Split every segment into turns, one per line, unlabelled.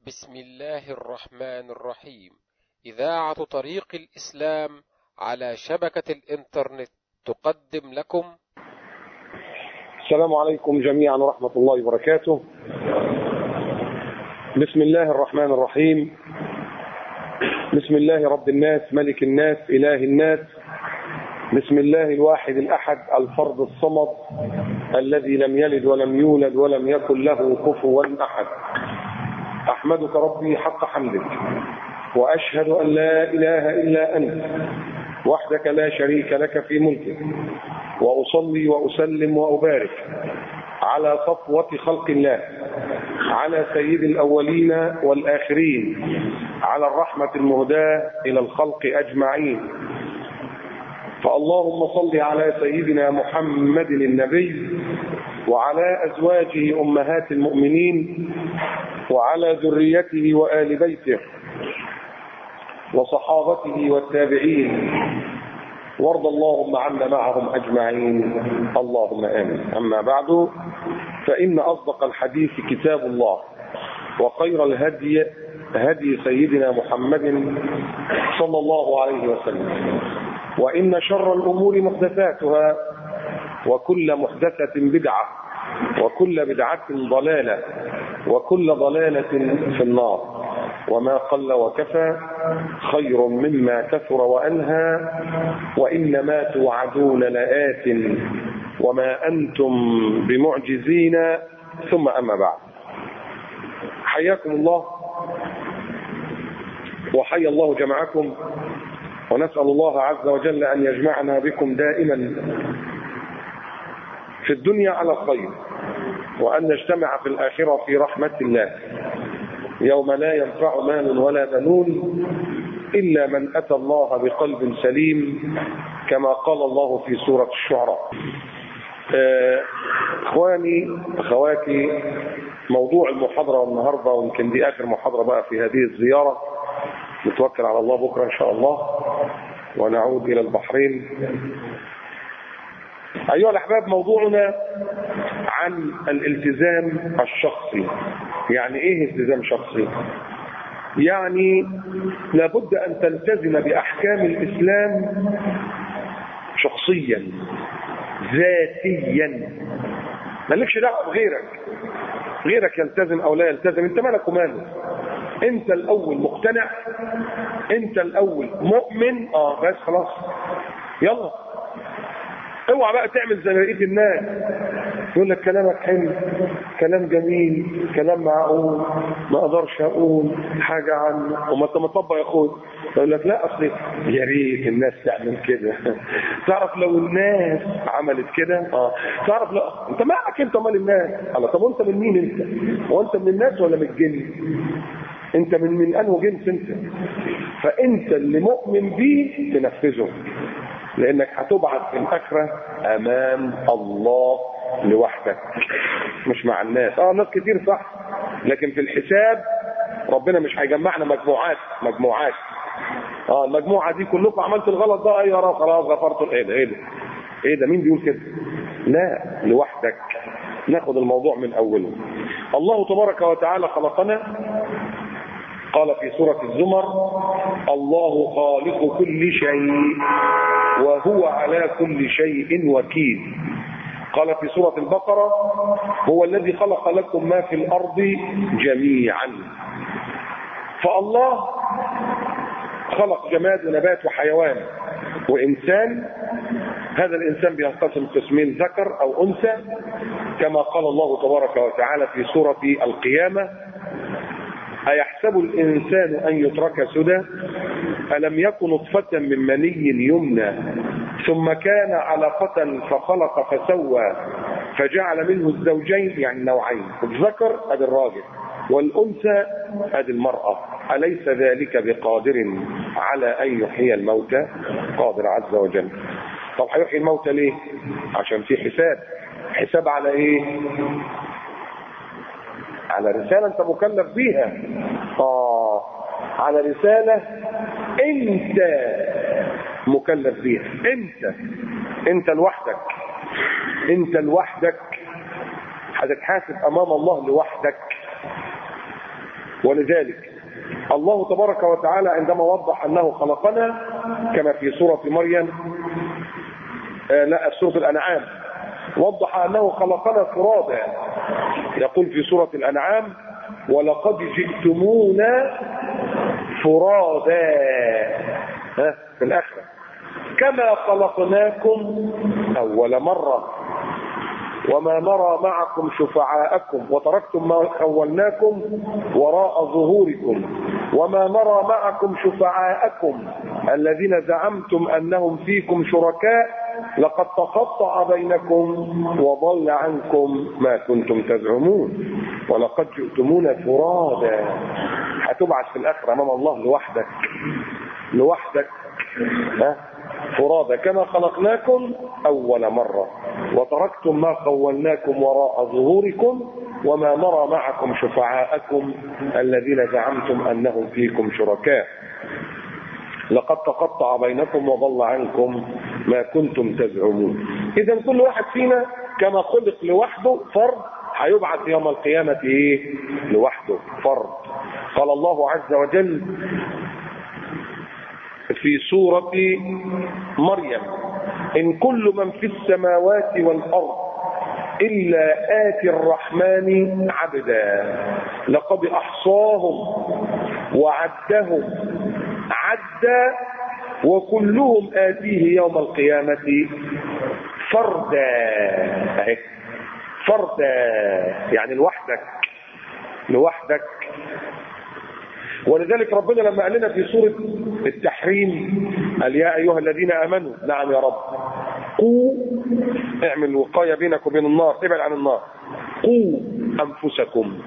بسم الله الرحمن الرحيم إذاعة طريق الإسلام على شبكة الإنترنت تقدم لكم
السلام عليكم جميعا ورحمة الله وبركاته بسم الله الرحمن الرحيم بسم الله رب الناس ملك الناس إله الناس بسم الله الواحد الأحد الفرد الصمد الذي لم يلد ولم يولد ولم يكن له كفوا أحد أحمدك ربي حق حمدك وأشهد أن لا إله إلا أنت وحدك لا شريك لك في ملكك وأصلي وأسلم وأبارك على صفوة خلق الله على سيد الأولين والآخرين على الرحمة المهداة إلى الخلق أجمعين فاللهم صل على سيدنا محمد النبي وعلى أزواجه أمهات المؤمنين وعلى ذريته وآل بيته وصحابته والتابعين وارض اللهم عنا معهم أجمعين اللهم آمين أما بعد فإن أصدق الحديث كتاب الله وخير الهدي هدي سيدنا محمد صلى الله عليه وسلم وإن شر الأمور محدثاتها وكل محدثة بدعة وكل بدعة ضلالة وكل ضلالة في النار وما قل وكفى خير مما كثر وأنهى وإنما توعدون لآت وما أنتم بمعجزين ثم أما بعد حياكم الله وحيا الله جمعكم ونسأل الله عز وجل أن يجمعنا بكم دائما في الدنيا على الخير وأن نجتمع في الآخرة في رحمة الله يوم لا ينفع مال ولا بنون إلا من أتى الله بقلب سليم كما قال الله في سورة الشعراء اخواني اخواتي موضوع المحاضرة النهاردة ويمكن دي اخر محاضرة بقى في هذه الزيارة نتوكل على الله بكرة ان شاء الله ونعود الى البحرين ايها الاحباب موضوعنا عن الالتزام الشخصي يعني ايه التزام شخصي يعني لابد ان تلتزم باحكام الاسلام شخصيا ذاتيا مالكش دعوه بغيرك غيرك يلتزم او لا يلتزم انت مالك وماله انت الاول مقتنع انت الاول مؤمن اه بس خلاص يلا اوعى بقى تعمل زي بقيه الناس يقول لك كلامك حلو كلام جميل كلام معقول ما اقدرش اقول حاجه عنه وما انت مطبق يا اخويا يقول لك لا اصل يا ريت الناس تعمل كده تعرف لو الناس عملت كده اه تعرف لو انت مالك انت مال الناس الله طب وانت من مين انت هو انت من الناس ولا من الجن انت من من انه جنس انت فانت اللي مؤمن بيه تنفذه لانك هتبعث في الاخره امام الله لوحدك مش مع الناس اه ناس كتير صح لكن في الحساب ربنا مش هيجمعنا مجموعات مجموعات اه المجموعه دي كلكم عملتوا الغلط ده ايوه يا خلاص غفرت ايه ده ايه ده ايه ده مين بيقول كده لا لوحدك ناخد الموضوع من اوله الله تبارك وتعالى خلقنا قال في سورة الزمر الله خالق كل شيء وهو على كل شيء وكيل قال في سورة البقرة هو الذي خلق لكم ما في الأرض جميعا فالله خلق جماد ونبات وحيوان وإنسان هذا الإنسان بينقسم قسمين ذكر أو أنثى كما قال الله تبارك وتعالى في سورة القيامة أيحسب الإنسان أن يترك سدى ألم يكن نطفة من مني يمنى ثم كان علقة فخلق فسوى فجعل منه الزوجين يعني نوعين الذكر أدي الراجل والأنثى أدي المرأة أليس ذلك بقادر على أن يحيي الموتى قادر عز وجل طب هيحيي الموتى ليه عشان في حساب حساب على ايه على رسالة انت مكلف بيها اه على رسالة انت مكلف بيها انت انت لوحدك انت لوحدك هتتحاسب امام الله لوحدك ولذلك الله تبارك وتعالى عندما وضح انه خلقنا كما في سوره مريم آه لا سوره الانعام وضح انه خلقنا فرادا يقول في سوره الانعام ولقد جئتمونا فرادا ها في الاخره كما خلقناكم اول مره وما نرى معكم شفعاءكم وتركتم ما خولناكم وراء ظهوركم وما نرى معكم شفعاءكم الذين زعمتم انهم فيكم شركاء لقد تقطع بينكم وضل عنكم ما كنتم تزعمون ولقد جئتمونا فرادا هتبعث في الاخره امام الله لوحدك لوحدك ها فرادا كما خلقناكم أول مرة وتركتم ما خولناكم وراء ظهوركم وما نرى معكم شفعاءكم الذين زعمتم أنهم فيكم شركاء لقد تقطع بينكم وضل عنكم ما كنتم تزعمون إذا كل واحد فينا كما خلق لوحده فرد هيبعث يوم القيامة إيه؟ لوحده فرد قال الله عز وجل في سورة مريم إن كل من في السماوات والأرض إلا آتي الرحمن عبدا لقد أحصاهم وعدهم عدا وكلهم آتيه يوم القيامة فردا أهي فردا يعني لوحدك لوحدك ولذلك ربنا لما قال لنا في سورة التحريم قال يا أيها الذين آمنوا نعم يا رب قوا اعمل وقاية بينك وبين النار ابعد عن النار قوا أنفسكم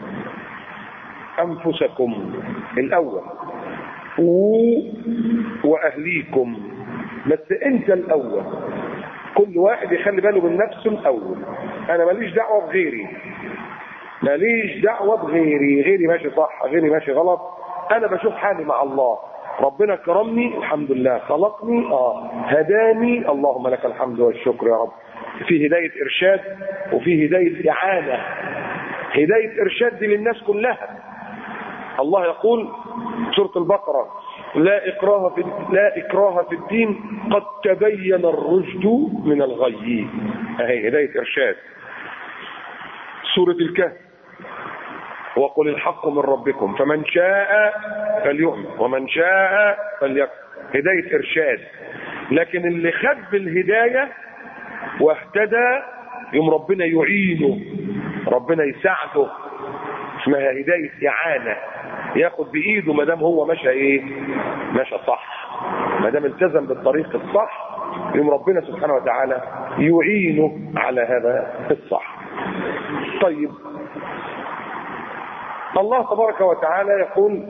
أنفسكم الأول قوا وأهليكم بس أنت الأول كل واحد يخلي باله من نفسه الأول أنا ماليش دعوة بغيري ماليش دعوة بغيري غيري ماشي صح غيري ماشي غلط انا بشوف حالي مع الله ربنا كرمني الحمد لله خلقني اه هداني اللهم لك الحمد والشكر يا رب في هداية ارشاد وفي هداية اعانة هداية ارشاد دي للناس كلها الله يقول سورة البقرة لا إكراه في لا إكراه في الدين قد تبين الرشد من الغي أهي هداية إرشاد سورة الكهف وقل الحق من ربكم فمن شاء فليؤمن ومن شاء فليكفر هداية إرشاد لكن اللي خد بالهداية واهتدى يوم ربنا يعينه ربنا يساعده اسمها هداية إعانة ياخد بإيده ما دام هو مشى إيه مشى صح ما دام التزم بالطريق الصح يوم ربنا سبحانه وتعالى يعينه على هذا الصح طيب الله تبارك وتعالى يقول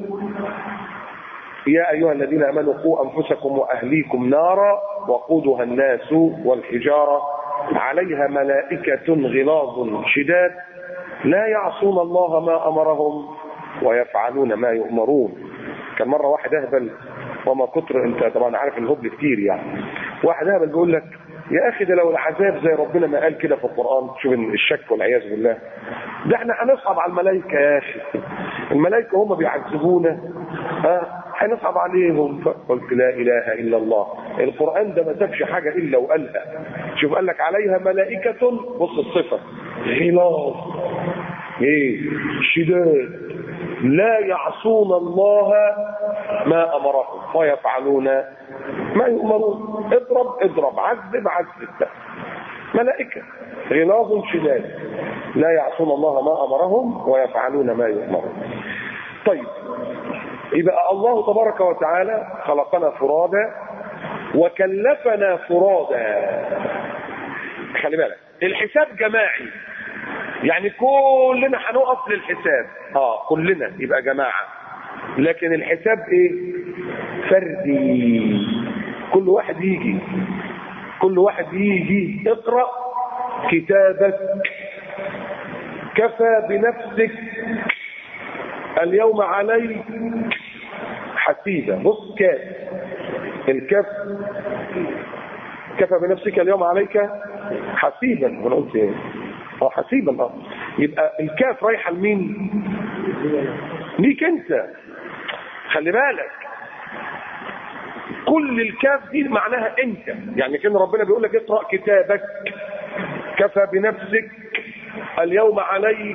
يا أيها الذين آمنوا قوا أنفسكم وأهليكم نارا وقودها الناس والحجارة عليها ملائكة غلاظ شداد لا يعصون الله ما أمرهم ويفعلون ما يؤمرون كان مرة واحد أهبل وما كتر انت طبعا عارف الهبل كتير يعني واحد أهبل بيقول لك يا اخي ده لو العذاب زي ربنا ما قال كده في القرآن شوف الشك والعياذ بالله ده احنا هنصعب على الملائكة يا اخي الملائكة هم بيعذبونا ها هنصعب عليهم فقلت لا اله الا الله القرآن ده ما سابش حاجة الا وقالها شوف قال لك عليها ملائكة بص الصفة غلاظ ايه شداد لا يعصون الله ما امرهم ويفعلون ما يؤمرون اضرب اضرب عذب عذب ملائكة غلاظ شداد لا يعصون الله ما امرهم ويفعلون ما يؤمرون طيب يبقى الله تبارك وتعالى خلقنا فرادا وكلفنا فرادا خلي بالك الحساب جماعي يعني كلنا هنقف للحساب اه كلنا يبقى جماعة لكن الحساب ايه فردي كل واحد يجي كل واحد يجي اقرأ كتابك كفى بنفسك اليوم عليك حسيبة بص كاف الكاف كفى بنفسك اليوم عليك حسيبا انا قلت ايه اه حسيبا اه يبقى الكاف رايحه لمين ليك انت خلي بالك كل الكاف دي معناها انت يعني كان ربنا بيقول لك اقرا كتابك كفى بنفسك اليوم عليك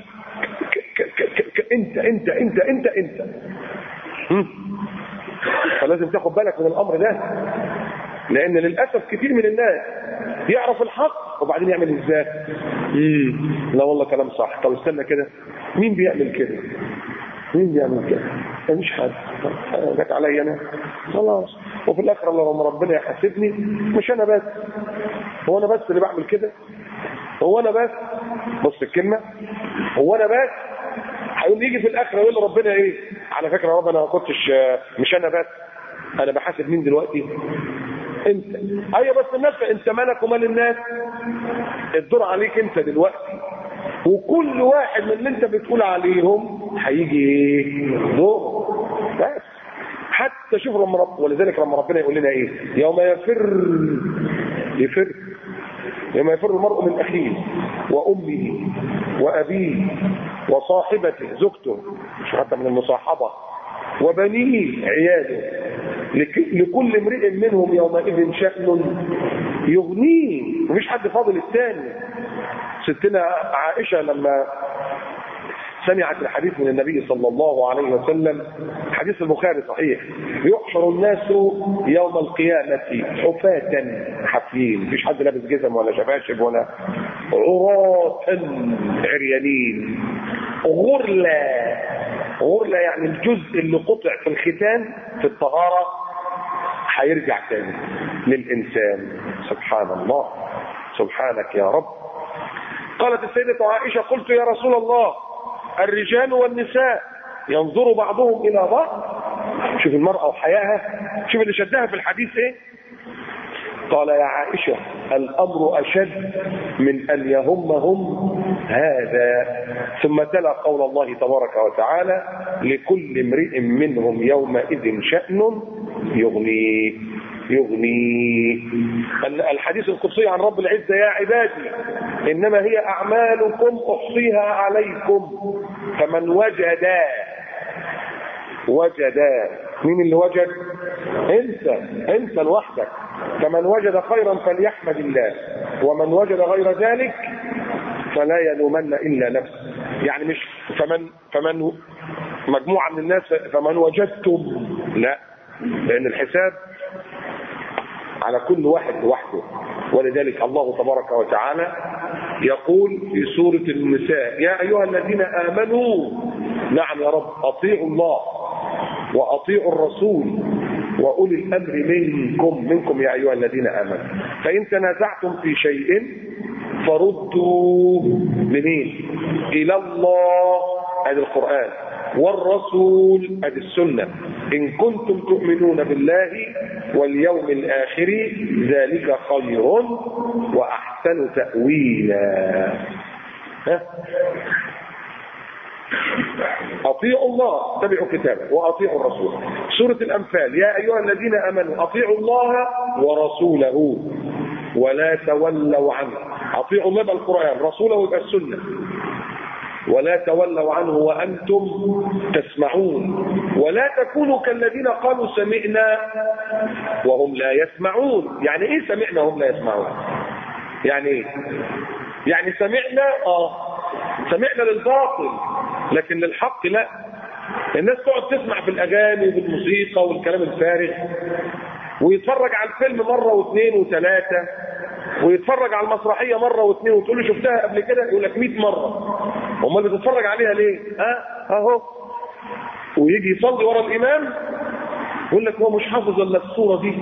ك ك ك ك انت انت انت انت انت هم؟ فلازم تاخد بالك من الامر ده لان للاسف كتير من الناس يعرف الحق وبعدين يعمل ازاي امم لا والله كلام صح طب استنى كده مين بيعمل كده مين بيعمل كده مفيش حد جت عليا انا خلاص وفي الاخر لما ربنا يحاسبني مش انا بس هو انا بس اللي بعمل كده هو انا بس بص الكلمه هو انا بس هيقول يجي في الاخر يقول ربنا ايه على فكره يا رب انا ما كنتش مش انا بس انا بحاسب مين دلوقتي انت ايوه بس الناس انت مالك ومال الناس الدور عليك انت دلوقتي وكل واحد من اللي انت بتقول عليهم هيجي ايه دور بس حتى شوف لما رب ولذلك لما ربنا يقول لنا ايه يوم يفر يفر يوم يفر المرء من اخيه وامه وابيه وصاحبته زوجته مش حتى من المصاحبه وبنيه عياله لكل امرئ منهم يومئذ شأن يغنيه مفيش حد فاضل الثاني ستنا عائشة لما سمعت الحديث من النبي صلى الله عليه وسلم حديث البخاري صحيح يحشر الناس يوم القيامة حفاة حفيين مفيش حد لابس جزم ولا شباشب ولا عراة عريانين غرلة غرلة يعني الجزء اللي قطع في الختان في الطهارة هيرجع تاني للإنسان سبحان الله سبحانك يا رب قالت السيدة عائشة قلت يا رسول الله الرجال والنساء ينظر بعضهم إلى بعض شوف المرأة وحياها شوف اللي شدها في الحديث ايه قال يا عائشة الأمر أشد من أن يهمهم هذا ثم تلا قول الله تبارك وتعالى لكل امرئ منهم يومئذ شأن يغنيه يغنيه الحديث القدسي عن رب العزة يا عبادي إنما هي أعمالكم أحصيها عليكم فمن وجد وجد مين اللي وجد انت انت لوحدك فمن وجد خيرا فليحمد الله ومن وجد غير ذلك فلا يلومن الا نفسه يعني مش فمن فمن مجموعه من الناس فمن وجدتم لا لان الحساب على كل واحد لوحده ولذلك الله تبارك وتعالى يقول في سورة النساء يا أيها الذين آمنوا نعم يا رب أطيعوا الله وأطيعوا الرسول وأولي الأمر منكم منكم يا أيها الذين آمنوا فإن تنازعتم في شيء فردوا لمين إلى الله هذا القرآن والرسول هذه السنة إن كنتم تؤمنون بالله واليوم الآخر ذلك خير وأحسن تأويلا ها؟ أطيعوا الله تبعوا كتابه وأطيعوا الرسول سورة الأنفال يا أيها الذين أمنوا أطيعوا الله ورسوله ولا تولوا عنه أطيعوا الله بالقرآن رسوله يبقى السنة ولا تولوا عنه وأنتم تسمعون ولا تكونوا كالذين قالوا سمعنا وهم لا يسمعون يعني ايه سمعنا وهم لا يسمعون يعني ايه يعني سمعنا اه سمعنا للباطل لكن للحق لا الناس تقعد تسمع في الاغاني والموسيقى والكلام الفارغ ويتفرج على الفيلم مره واثنين وثلاثه ويتفرج على المسرحيه مره واثنين وتقول له شفتها قبل كده يقول لك 100 مره امال بتتفرج عليها ليه اه اهو ويجي يصلي ورا الامام يقول لك هو مش حافظ الا الصوره دي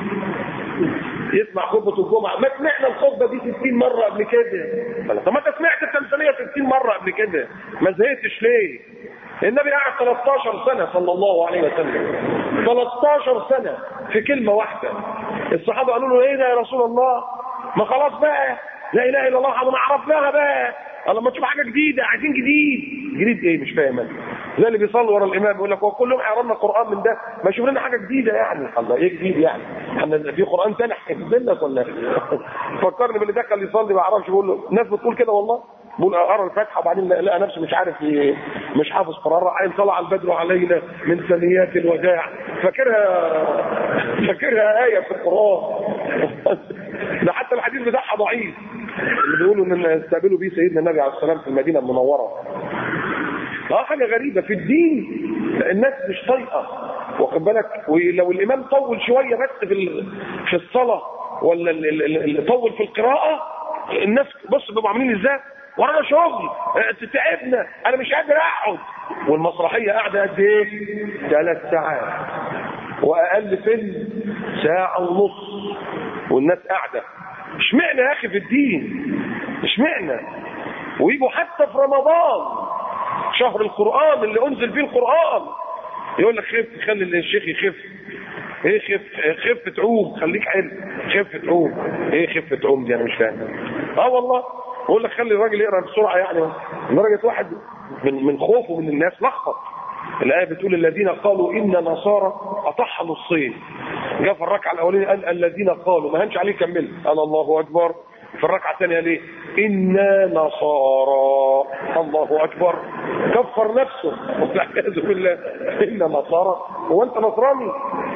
يسمع خطبه الجمعه ما سمعنا الخطبه دي 60 مره قبل كده طب ما انت سمعت التمثيليه 60 مره قبل كده ما زهقتش ليه النبي قعد 13 سنة صلى الله عليه وسلم 13 سنة في كلمة واحدة الصحابة قالوا له ايه ده يا رسول الله ما خلاص بقى لا اله الا الله ما عرفناها بقى الله ما تشوف حاجة جديدة عايزين جديد جديد ايه مش فاهم انا زي اللي بيصلي ورا الامام يقول لك هو كل يوم هيقرا لنا قران من ده ما يشوف لنا حاجه جديده يعني الله ايه جديد يعني احنا في قران تاني حفظ لنا ولا فكرني باللي دخل يصلي ما اعرفش بيقول له الناس بتقول كده والله بقول قرا الفاتحه وبعدين لقى نفسه مش عارف ي- مش حافظ قرار عين طلع البدر علينا من ثنيات الوداع فاكرها فاكرها ايه في القران ده حتى الحديث بتاعها ضعيف اللي بيقولوا ان استقبلوا بيه سيدنا النبي عليه السلام في المدينه المنوره اه حاجه غريبه في الدين الناس مش طايقه واخد بالك ولو الامام طول شويه بس في ال- في الصلاه ولا ال- ال- ال- طول في القراءه الناس بص بيبقوا عاملين ازاي ورانا شغل اه، تعبنا انا مش قادر اقعد والمسرحيه قاعده قد ايه؟ ثلاث ساعات واقل فيلم ساعه ونص والناس قاعده اشمعنى يا اخي في الدين اشمعنى ويجوا حتى في رمضان شهر القرآن اللي أنزل فيه القرآن يقول لك خف خلي الشيخ يخف ايه خف خف تعوم خليك حلو خف تعوم ايه خف تعوم دي انا مش فاهم اه والله يقول لك خلي الراجل يقرا بسرعه يعني لدرجه واحد من من خوفه من الناس لخبط الآية بتقول الذين قالوا إن نصارى أطحنوا الصين جاء في الركعة الأولانية قال الذين قالوا ما هنش عليه كمل قال الله أكبر في الركعة الثانية ليه إنا نصارى الله أكبر كفر نفسه والعياذ بالله إنا نصارى هو أنت نصراني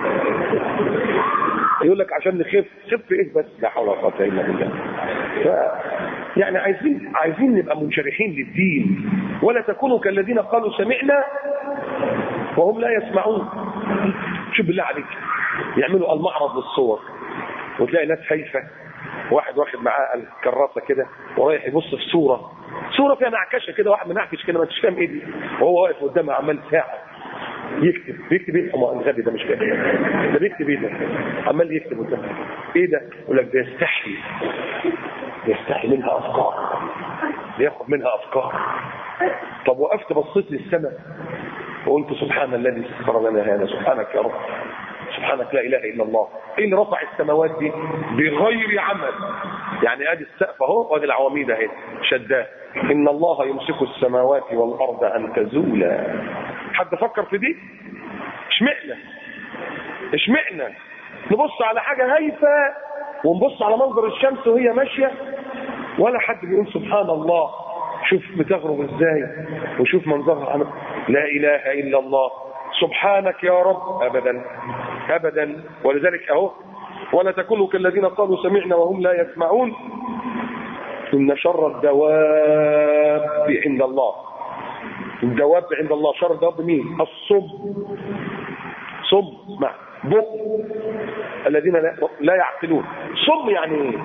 يقول لك عشان نخف خف ايه بس لا حول ولا قوه الا بالله ف يعني عايزين عايزين نبقى منشرحين للدين ولا تكونوا كالذين قالوا سمعنا وهم لا يسمعون شوف بالله عليك يعملوا المعرض للصور وتلاقي ناس هايفه واحد واخد معاه الكراسه كده ورايح يبص في صوره صوره فيها نعكشه كده واحد منعكش كده ما انتش فاهم ايه دي وهو واقف قدامها عمال ساعه يكتب بيكتب ايه الحمار الغبي ده مش فاهم ده بيكتب ايه ده عمال يكتب قدامه ايه ده يقول لك ده يستحي يستحي منها افكار بياخد منها افكار طب وقفت بصيت للسماء وقلت سبحان الذي سخر لنا هذا سبحانك يا رب سبحانك لا اله الا الله ايه اللي رفع السماوات دي بغير عمل يعني ادي السقف اهو وادي العواميد اهي شداه ان الله يمسك السماوات والارض ان تزولا حد فكر في دي اشمعنى اشمعنى نبص على حاجه هايفه ونبص على منظر الشمس وهي ماشيه ولا حد بيقول سبحان الله شوف بتغرب ازاي وشوف منظرها عمل. لا اله الا الله سبحانك يا رب ابدا ابدا ولذلك اهو ولا تكونوا كالذين قالوا سمعنا وهم لا يسمعون ان شر الدواب عند الله الدواب عند الله شر الدواب مين الصم صم مع بق الذين لا, لا يعقلون صم يعني ايه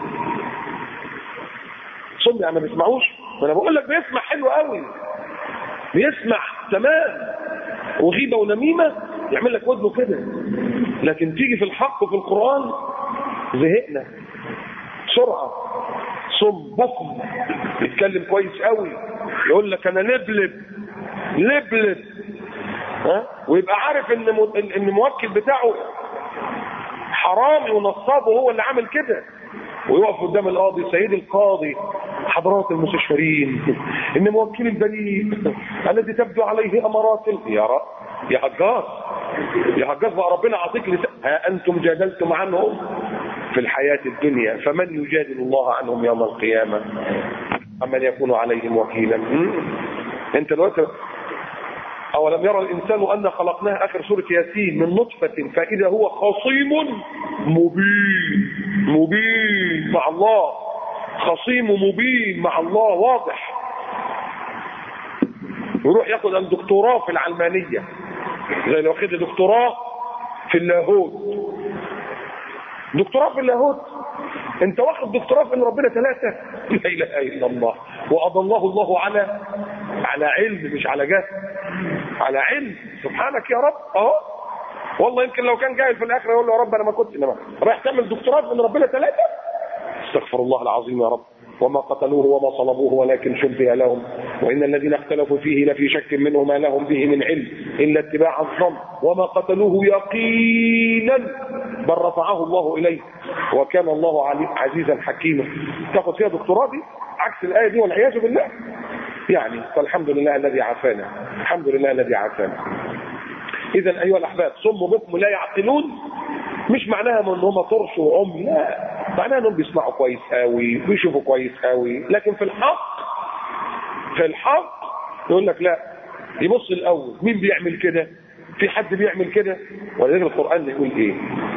صم يعني ما بيسمعوش ما انا بقول لك بيسمع حلو قوي بيسمع تمام وغيبه ونميمه يعمل لك ودنه كده لكن تيجي في الحق وفي القران زهقنا بسرعه صم بكم يتكلم كويس قوي يقول لك انا لبلب لبلب ها ويبقى عارف ان م... ان الموكل بتاعه حرامي ونصاب وهو اللي عامل كده ويقف قدام القاضي سيدي القاضي حضرات المستشارين ان موكل البريء الذي تبدو عليه امارات ال- يا رب يا هجاص يا هجاص بقى ربنا عطيك لسان ها انتم جادلتم عنهم في الحياة الدنيا فمن يجادل الله عنهم يوم القيامة أمن يكون عليهم وكيلا مم. انت دلوقتي أولم يرى الإنسان أن خلقناه آخر سورة ياسين من نطفة فإذا هو خصيم مبين مبين مع الله خصيم مبين مع الله واضح يروح ياخد الدكتوراه في العلمانية زي لو واخد دكتوراه في اللاهوت دكتوراه في اللاهوت انت واخد دكتوراه في ان ربنا ثلاثة لا اله الا الله واضله الله على على علم مش على جهل على علم سبحانك يا رب اهو والله يمكن لو كان جاهل في الاخره يقول له يا رب انا ما كنت انما رايح تعمل دكتوراه في ان ربنا ثلاثة استغفر الله العظيم يا رب وما قتلوه وما صلبوه ولكن شبه لهم وإن الذين اختلفوا فيه لفي شك منه ما لهم به من علم إلا اتباع الظن وما قتلوه يقينا بل رفعه الله إليه وكان الله علي عزيزا حكيما تاخد فيها دكتوراه دي عكس الآية دي والعياذ بالله يعني فالحمد لله الذي عافانا الحمد لله الذي عافانا إذا أيها الأحباب صم بكم لا يعقلون مش معناها ان هم طرش وعمي لا معناها انهم بيسمعوا كويس قوي بيشوفوا كويس قوي لكن في الحق في الحق يقول لك لا يبص الاول مين بيعمل كده في حد بيعمل كده ولذلك القران يقول ايه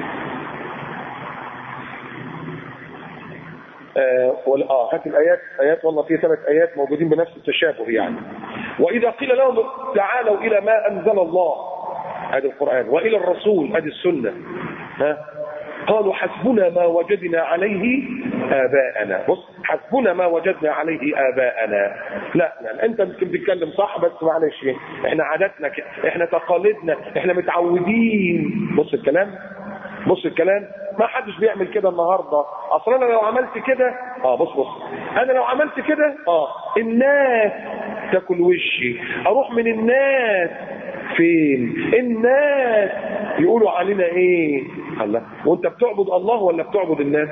آه ولا اه هات الايات ايات والله في ثلاث ايات موجودين بنفس التشابه يعني واذا قيل لهم تعالوا الى ما انزل الله ادي القران والى الرسول ادي السنه ها قالوا حسبنا ما وجدنا عليه آباءنا بص حسبنا ما وجدنا عليه آباءنا لا يعني انت يمكن بتتكلم صح بس معلش احنا عاداتنا كده احنا تقاليدنا احنا متعودين بص الكلام بص الكلام ما حدش بيعمل كده النهارده اصل انا لو عملت كده اه بص بص انا لو عملت كده اه الناس تاكل وشي اروح من الناس فين الناس يقولوا علينا ايه الله وانت بتعبد الله ولا بتعبد الناس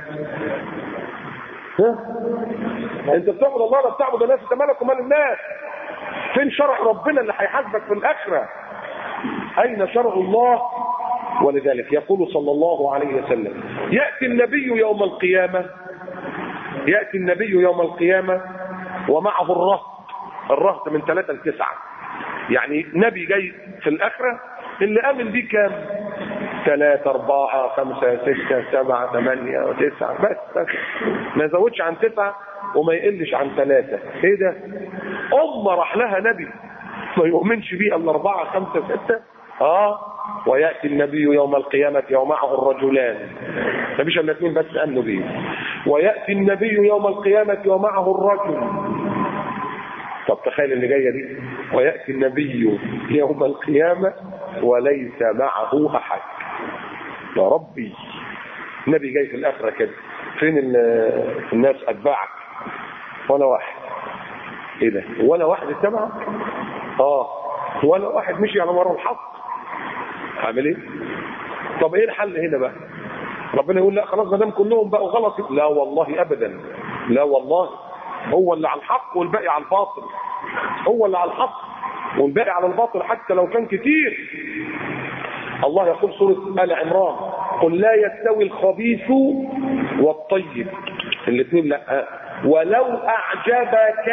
ها انت بتعبد الله ولا بتعبد الناس انت مالك ومال الناس فين شرع ربنا اللي هيحاسبك في الاخره اين شرع الله ولذلك يقول صلى الله عليه وسلم ياتي النبي يوم القيامه ياتي النبي يوم القيامه ومعه الرهط الرهط من ثلاثة لتسعة يعني نبي جاي في الآخرة اللي آمن بيه كام ثلاثة أربعة خمسة ستة سبعة ثمانية وتسعة بس, بس ما يزودش عن تسعة وما يقلش عن ثلاثة ايه ده أمة راح لها نبي ما يؤمنش بيه الا أربعة خمسة ستة اه ويأتي النبي يوم القيامة ومعه الرجلان ما فيش الا اثنين بس امنوا بيه ويأتي النبي يوم القيامة ومعه الرجل طب تخيل اللي جايه دي وياتي النبي يوم القيامه وليس معه احد يا ربي النبي جاي في الاخره كده فين الناس اتباعك ولا واحد ايه ده ولا واحد اتبعك اه ولا واحد مشي على مر الحق عامل ايه طب ايه الحل هنا بقى ربنا يقول لا خلاص ما دام كلهم بقوا غلط لا والله ابدا لا والله هو اللي على الحق والباقي على الباطل هو اللي على الحق والباقي على الباطل حتى لو كان كتير الله يقول سورة آل عمران قل لا يستوي الخبيث والطيب الاثنين لا ولو أعجبك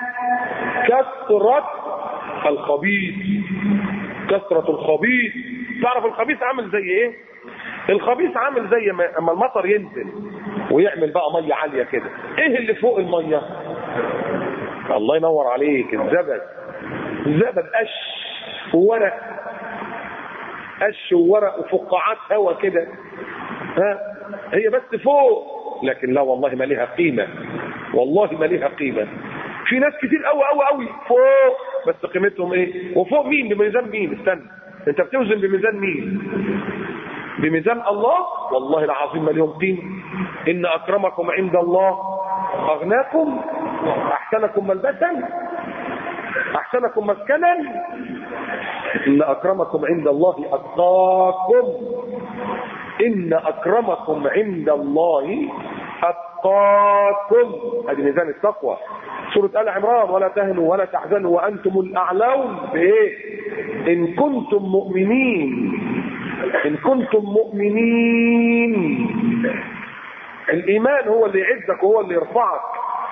كثرة الخبيث كثرة الخبيث تعرف الخبيث عامل زي ايه الخبيث عامل زي ما اما المطر ينزل ويعمل بقى ميه عاليه كده ايه اللي فوق الميه الله ينور عليك الزبد الزبد قش وورق قش وورق وفقاعات هوا كده ها هي بس فوق لكن لا والله ما ليها قيمه والله ما ليها قيمه في ناس كتير قوي قوي قوي فوق بس قيمتهم ايه وفوق مين بميزان مين استنى انت بتوزن بميزان مين بميزان الله والله العظيم ما لهم قيمه ان اكرمكم عند الله اغناكم احسنكم ملبسا احسنكم مسكنا ان اكرمكم عند الله اتقاكم ان اكرمكم عند الله اتقاكم هذه ميزان التقوى سورة آل عمران ولا تهنوا ولا تحزنوا وأنتم الأعلون بإيه؟ إن كنتم مؤمنين إن كنتم مؤمنين الإيمان هو اللي يعزك وهو اللي يرفعك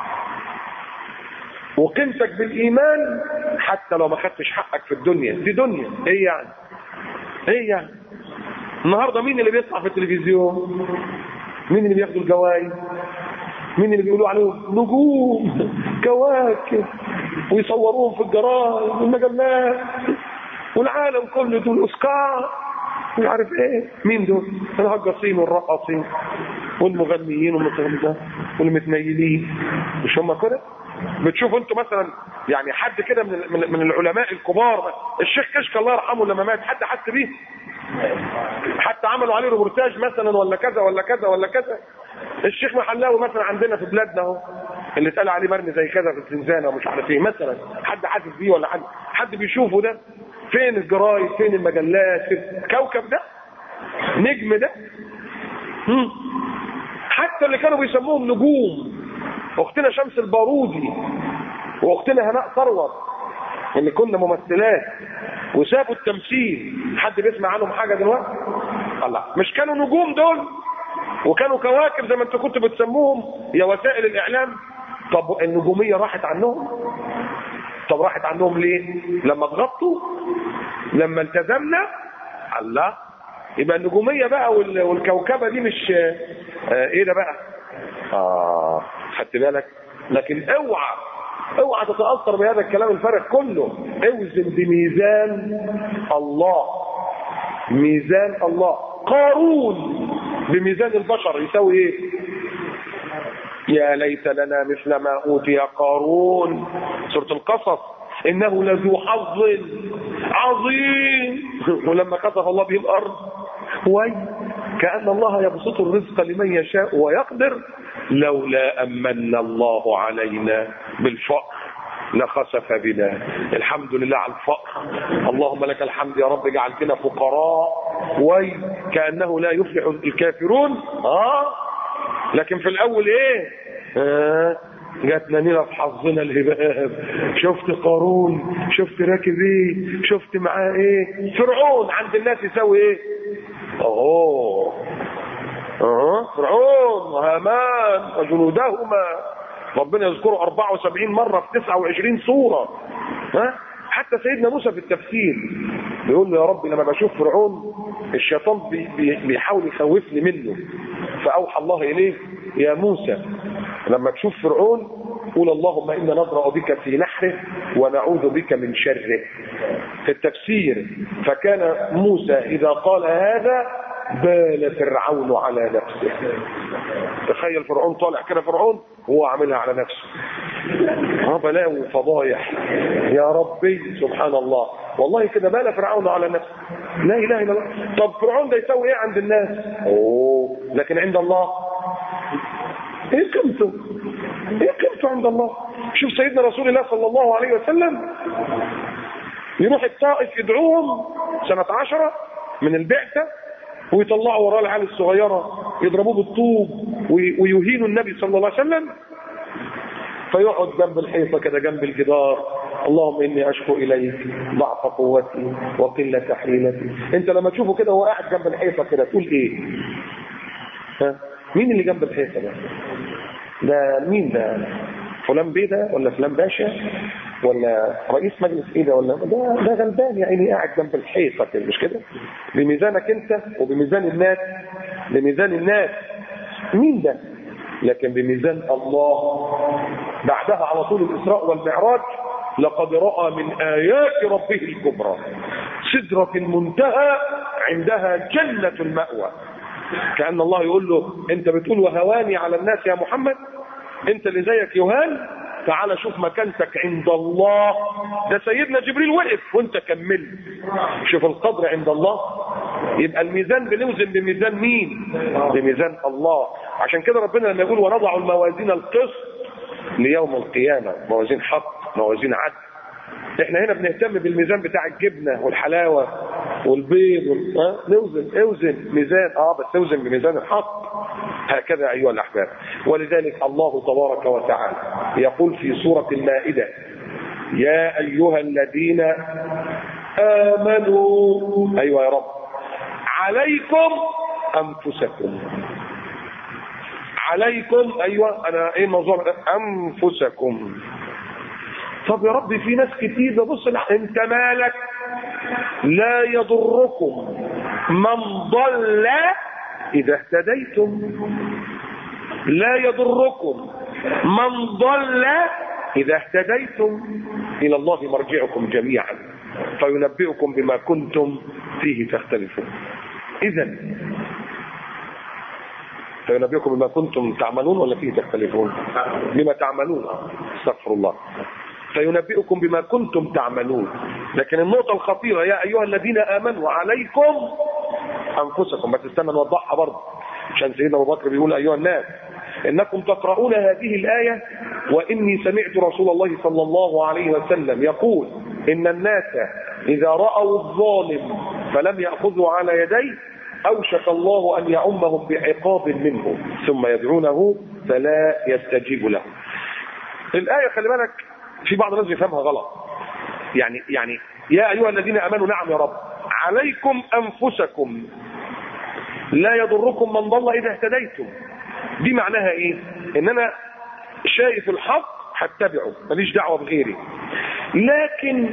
وقيمتك بالإيمان حتى لو ما خدتش حقك في الدنيا دي دنيا إيه يعني؟ إيه يعني؟ النهارده مين اللي بيطلع في التلفزيون؟ مين اللي بياخدوا الجوائز؟ مين اللي بيقولوا عليهم نجوم كواكب ويصوروهم في الجرايد والمجلات والعالم كله دول اوسكار مش عارف ايه مين دول الهجاصين والرقاصين والمغنيين والمتغنيين والمتنيلين مش هم كده بتشوفوا انتوا مثلا يعني حد كده من من من العلماء الكبار الشيخ كشك الله يرحمه لما مات حد حس بيه حتى عملوا عليه روبورتاج مثلا ولا كذا ولا كذا ولا كذا الشيخ محلاوي مثلا عندنا في بلادنا اهو اللي اتقال عليه مرمي زي كذا في الزنزانه ومش عارف ايه مثلا حد حاسس بيه ولا حد حد بيشوفه ده فين الجرايد فين المجلات فين الكوكب ده نجم ده مم. حتى اللي كانوا بيسموهم نجوم اختنا شمس البارودي واختنا هناء ثروت اللي كنا ممثلات وسابوا التمثيل حد بيسمع عنهم حاجه دلوقتي الله مش كانوا نجوم دول وكانوا كواكب زي ما انتوا كنتوا بتسموهم يا وسائل الاعلام طب النجوميه راحت عنهم طب راحت عنهم ليه لما اتغطوا لما التزمنا الله يبقى النجوميه بقى وال- والكوكبه دي مش آه ايه ده بقى اه خدت بالك لكن اوعى اوعى تتاثر بهذا الكلام الفارغ كله اوزن بميزان الله ميزان الله قارون بميزان البشر يساوي ايه يا ليت لنا مثل ما اوتي قارون سوره القصص انه لذو حظ عظيم ولما كتب الله به الارض وي كان الله يبسط الرزق لمن يشاء ويقدر لولا امن الله علينا بالفقر لخسف بنا الحمد لله على الفقر اللهم لك الحمد يا رب جعلتنا فقراء وي كانه لا يفلح الكافرون اه لكن في الاول ايه آه جاتنا نيلة في حظنا الهباب شفت قارون شفت راكب ايه شفت معاه ايه فرعون عند الناس يساوي ايه اهو اهو فرعون وهامان وجنودهما ربنا يذكره 74 مرة في 29 سورة ها حتى سيدنا موسى في التفسير بيقول له يا رب لما بشوف فرعون الشيطان بي بي بيحاول يخوفني منه فأوحى الله إليه يا موسى لما تشوف فرعون قول اللهم إنا نضرأ بك في نحره ونعوذ بك من شره في التفسير فكان موسى إذا قال هذا بال فرعون على نفسه تخيل فرعون طالع كده فرعون وهو عاملها على نفسه اه بلاوي وفضايح يا ربي سبحان الله والله كده بال فرعون على نفسه لا اله الا الله طب فرعون ده يسوي ايه عند الناس اوه لكن عند الله ايه قيمته ايه قيمته عند الله شوف سيدنا رسول الله صلى الله عليه وسلم يروح الطائف يدعوهم سنة عشرة من البعثة ويطلعوا وراه العيال الصغيرة يضربوه بالطوب وي- ويهينوا النبي صلى الله عليه وسلم فيقعد جنب الحيطة كده جنب الجدار اللهم إني أشكو إليك ضعف قوتي وقلة حيلتي أنت لما تشوفه كده وهو قاعد جنب الحيطة كده تقول إيه ها؟ مين اللي جنب الحيطة ده ده مين ده فلان بيه ده ولا فلان باشا ولا رئيس مجلس ايه ده ولا ده ده غلبان يعني قاعد جنب الحيطه كده مش كده بميزانك انت وبميزان الناس بميزان الناس مين ده لكن بميزان الله بعدها على طول الاسراء والمعراج لقد راى من ايات ربه الكبرى سدره المنتهى عندها جنه الماوى كان الله يقول له انت بتقول وهواني على الناس يا محمد انت اللي زيك يهان تعال شوف مكانتك عند الله ده سيدنا جبريل وقف وانت كملت شوف القدر عند الله يبقى الميزان بنوزن بميزان مين بميزان الله عشان كده ربنا لما يقول ونضع الموازين القسط ليوم القيامة موازين حق موازين عدل احنا هنا بنهتم بالميزان بتاع الجبنة والحلاوة والبيض وال... ها؟ نوزن اوزن ميزان اه بس اوزن بميزان الحق هكذا ايها الاحباب ولذلك الله تبارك وتعالى يقول في سورة المائدة يا ايها الذين امنوا ايوه يا رب عليكم انفسكم عليكم ايوه انا ايه الموضوع ده؟ انفسكم طب يا رب في ناس كتير ده بص لا، انت مالك لا يضركم من ضل اذا اهتديتم لا يضركم من ضل اذا اهتديتم الى الله مرجعكم جميعا فينبئكم بما كنتم فيه تختلفون اذا فينبئكم بما كنتم تعملون ولا فيه تختلفون بما تعملون استغفر الله فينبئكم بما كنتم تعملون لكن النقطة الخطيرة يا أيها الذين آمنوا عليكم أنفسكم بس استنى نوضحها برضه عشان سيدنا أبو بكر بيقول أيها الناس إنكم تقرؤون هذه الآية وإني سمعت رسول الله صلى الله عليه وسلم يقول إن الناس إذا رأوا الظالم فلم يأخذوا على يديه أوشك الله أن يعمهم بعقاب منه ثم يدعونه فلا يستجيب له الآية خلي بالك في بعض الناس بيفهمها غلط يعني يعني يا أيها الذين آمنوا نعم يا رب عليكم أنفسكم لا يضركم من ضل إذا اهتديتم دي معناها إيه إن أنا شايف الحق هتبعه ماليش دعوة بغيري لكن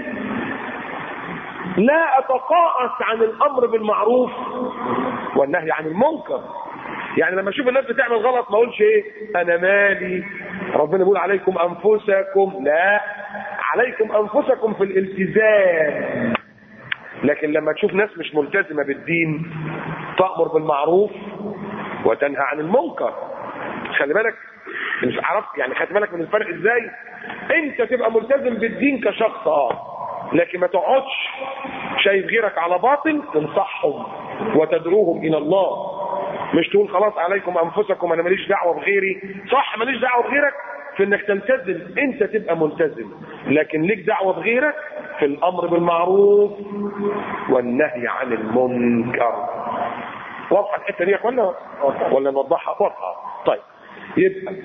لا اتقاعس عن الامر بالمعروف والنهي عن المنكر يعني لما اشوف الناس بتعمل غلط ما اقولش ايه انا مالي ربنا بيقول عليكم انفسكم لا عليكم انفسكم في الالتزام لكن لما تشوف ناس مش ملتزمه بالدين تامر بالمعروف وتنهى عن المنكر خلي بالك مش عرفت يعني خدت بالك من الفرق ازاي انت تبقى ملتزم بالدين كشخص اه لكن ما تقعدش شايف غيرك على باطل تنصحهم وتدعوهم الى الله مش تقول خلاص عليكم انفسكم انا ماليش دعوه بغيري صح ماليش دعوه بغيرك في انك تلتزم انت تبقى ملتزم لكن ليك دعوه بغيرك في الامر بالمعروف والنهي عن المنكر واضحه الحته دي ولا ولا نوضحها واضحه طيب يبقى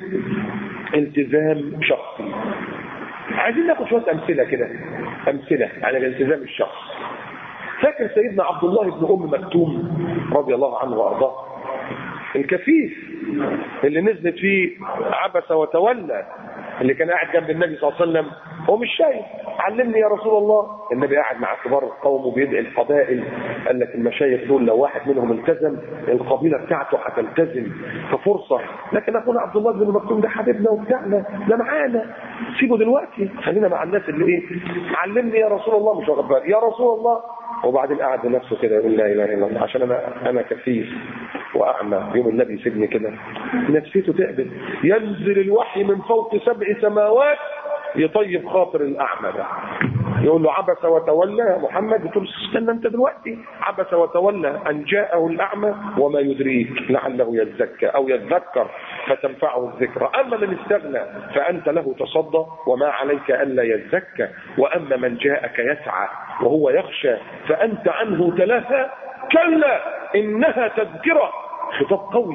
التزام شخصي عايزين ناخد شويه امثله كده امثله على الالتزام الشخصي فاكر سيدنا عبد الله بن ام مكتوم رضي الله عنه وارضاه الكفيف اللي نزلت فيه عبس وتولى اللي كان قاعد جنب النبي صلى الله عليه وسلم هو مش شايف علمني يا رسول الله النبي قاعد مع كبار القوم وبيدعي القبائل قال لك المشايخ دول لو واحد منهم التزم القبيله بتاعته هتلتزم ففرصه لكن اخونا عبد الله بن مكتوم ده حبيبنا وبتاعنا ده معانا سيبه دلوقتي خلينا مع الناس اللي ايه علمني يا رسول الله مش واخد بالي يا رسول الله وبعدين قعد لنفسه كده يقول لا اله الا الله عشان انا انا كفيف واعمى يوم النبي يسيبني كده نفسيته تعبت ينزل الوحي من فوق سبع سماوات يطيب خاطر الاعمى ده يقول له عبس وتولى يا محمد يقول له استنى انت دلوقتي عبس وتولى ان جاءه الاعمى وما يدريك لعله يزكى او يذكر فتنفعه الذكرى اما من استغنى فانت له تصدى وما عليك الا يزكى واما من جاءك يسعى وهو يخشى فانت عنه تلهى كلا انها تذكره خطاب قوي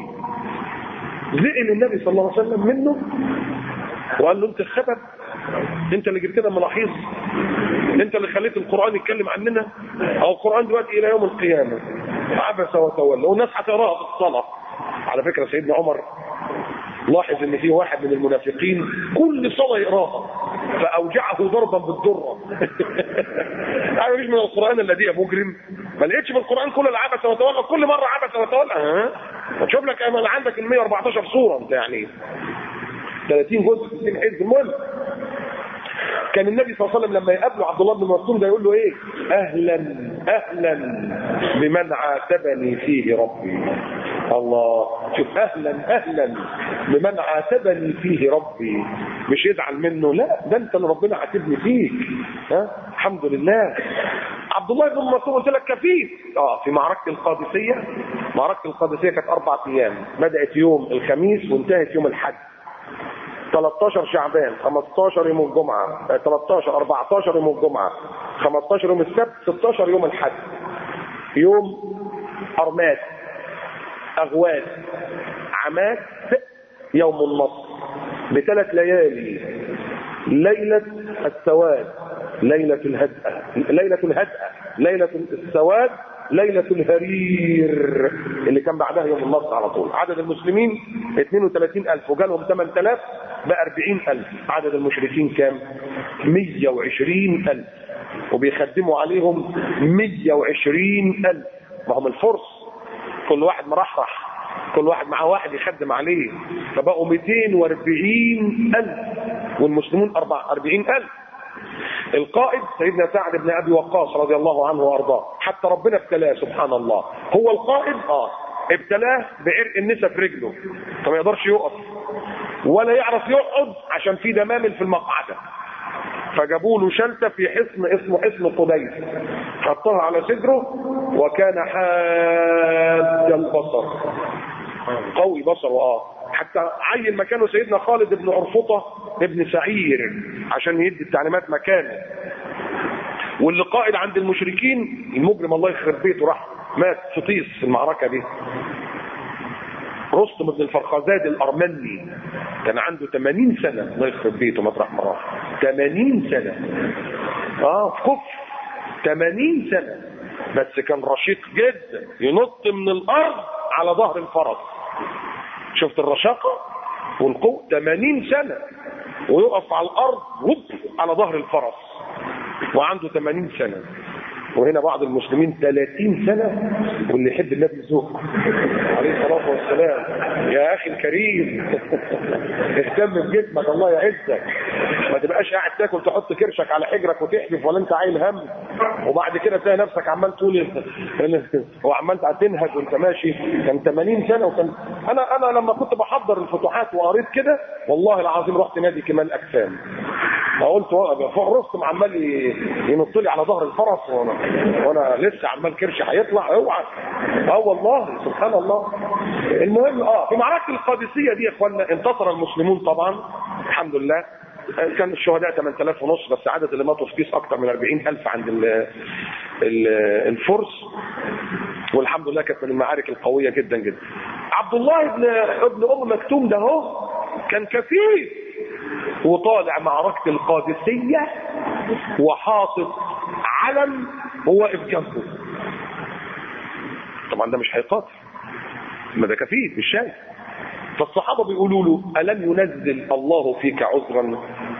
زئل النبي صلى الله عليه وسلم منه وقال له انت الخبر انت اللي جبت لنا ملاحظ انت اللي خليت القران يتكلم عننا او القران دلوقتي الى يوم القيامه عبس وتولى والناس هتقراها في الصلاه على فكره سيدنا عمر لاحظ ان في واحد من المنافقين كل صلاه يقراها فاوجعه ضربا بالدره يعني مش من القران الذي مجرم ما لقيتش في القران كل العبس وتولى كل مره عبس وتولى ها تشوف لك انا عندك ال 114 سوره انت يعني 30 جزء 60 حزب المهم كان النبي صلى الله عليه وسلم لما يقابله عبد الله بن مسعود ده يقول له ايه اهلا اهلا بمن عاتبني فيه ربي الله شوف اهلا اهلا بمن عاتبني فيه ربي مش يزعل منه لا ده انت اللي ربنا عاتبني فيك ها الحمد لله عبد الله بن مسعود قلت لك كفيف اه في معركه القادسيه معركه القادسيه كانت اربع ايام بدات يوم الخميس وانتهت يوم الحد 13 شعبان 15 يوم الجمعة 13 14 يوم الجمعة 15 يوم السبت 16 يوم الحد يوم أرمات أغوات عمات يوم النصر بثلاث ليالي ليلة السواد ليلة الهدأة ليلة الهدأة ليلة السواد ليلة الهرير اللي كان بعدها يوم النصر على طول عدد المسلمين 32000 وجالهم 8000 بقى 40000 عدد المشركين كام 120000 وبيخدموا عليهم 120000 ما هم الفرس كل واحد مرحرح كل واحد مع واحد يخدم عليه فبقوا 240000 والمسلمون 40000 القائد سيدنا سعد بن ابي وقاص رضي الله عنه وارضاه حتى ربنا ابتلاه سبحان الله هو القائد اه ابتلاه بعرق النسا في رجله فما يقدرش يقف ولا يعرف يقعد عشان في دمامل في المقعده فجابوا له شلته في حصن اسمه حصن قديس حطها على صدره وكان حاد البصر قوي بصره اه حتى عين مكانه سيدنا خالد بن عرفطة ابن سعير عشان يدي التعليمات مكانه واللي قائد عند المشركين المجرم الله يخرب بيته راح مات في طيس في المعركة دي رستم بن الفرخزاد الأرمني كان عنده 80 سنة الله يخرب بيته مطرح ما راح 80 سنة اه في كفر 80 سنة بس كان رشيق جدا ينط من الأرض على ظهر الفرس شفت الرشاقة والقوة 80 سنة ويقف على الأرض وب على ظهر الفرس وعنده 80 سنة وهنا بعض المسلمين 30 سنة واللي يحب النبي يزوق عليه الصلاة والسلام يا أخي الكريم اهتم بجسمك الله يعزك ما تبقاش قاعد تاكل تحط كرشك على حجرك وتحلف ولا انت عايل هم وبعد كده تلاقي نفسك عمال تقول وعمال تنهج وانت ماشي كان 80 سنة وكان انا انا لما كنت بحضر الفتوحات وقريت كده والله العظيم رحت نادي كمال اجسام فقلت فوق رستم عمال ينط لي على ظهر الفرس وانا وانا لسه عمال كرشي هيطلع اوعى اه والله سبحان الله المهم اه في معركه القادسيه دي يا اخوانا انتصر المسلمون طبعا الحمد لله كان الشهداء 8000 ونص بس عدد اللي ماتوا في بيس اكتر من 40000 عند ال ال الفرس والحمد لله كانت من المعارك القويه جدا جدا عبد الله ابن ابن ام مكتوم ده اهو كان كفيف وطالع معركة القادسية وحاطط علم هو واقف جنبه طبعا ده مش هيقاتل ما ده كفيف مش شايف فالصحابة بيقولوا له ألم ينزل الله فيك عذرا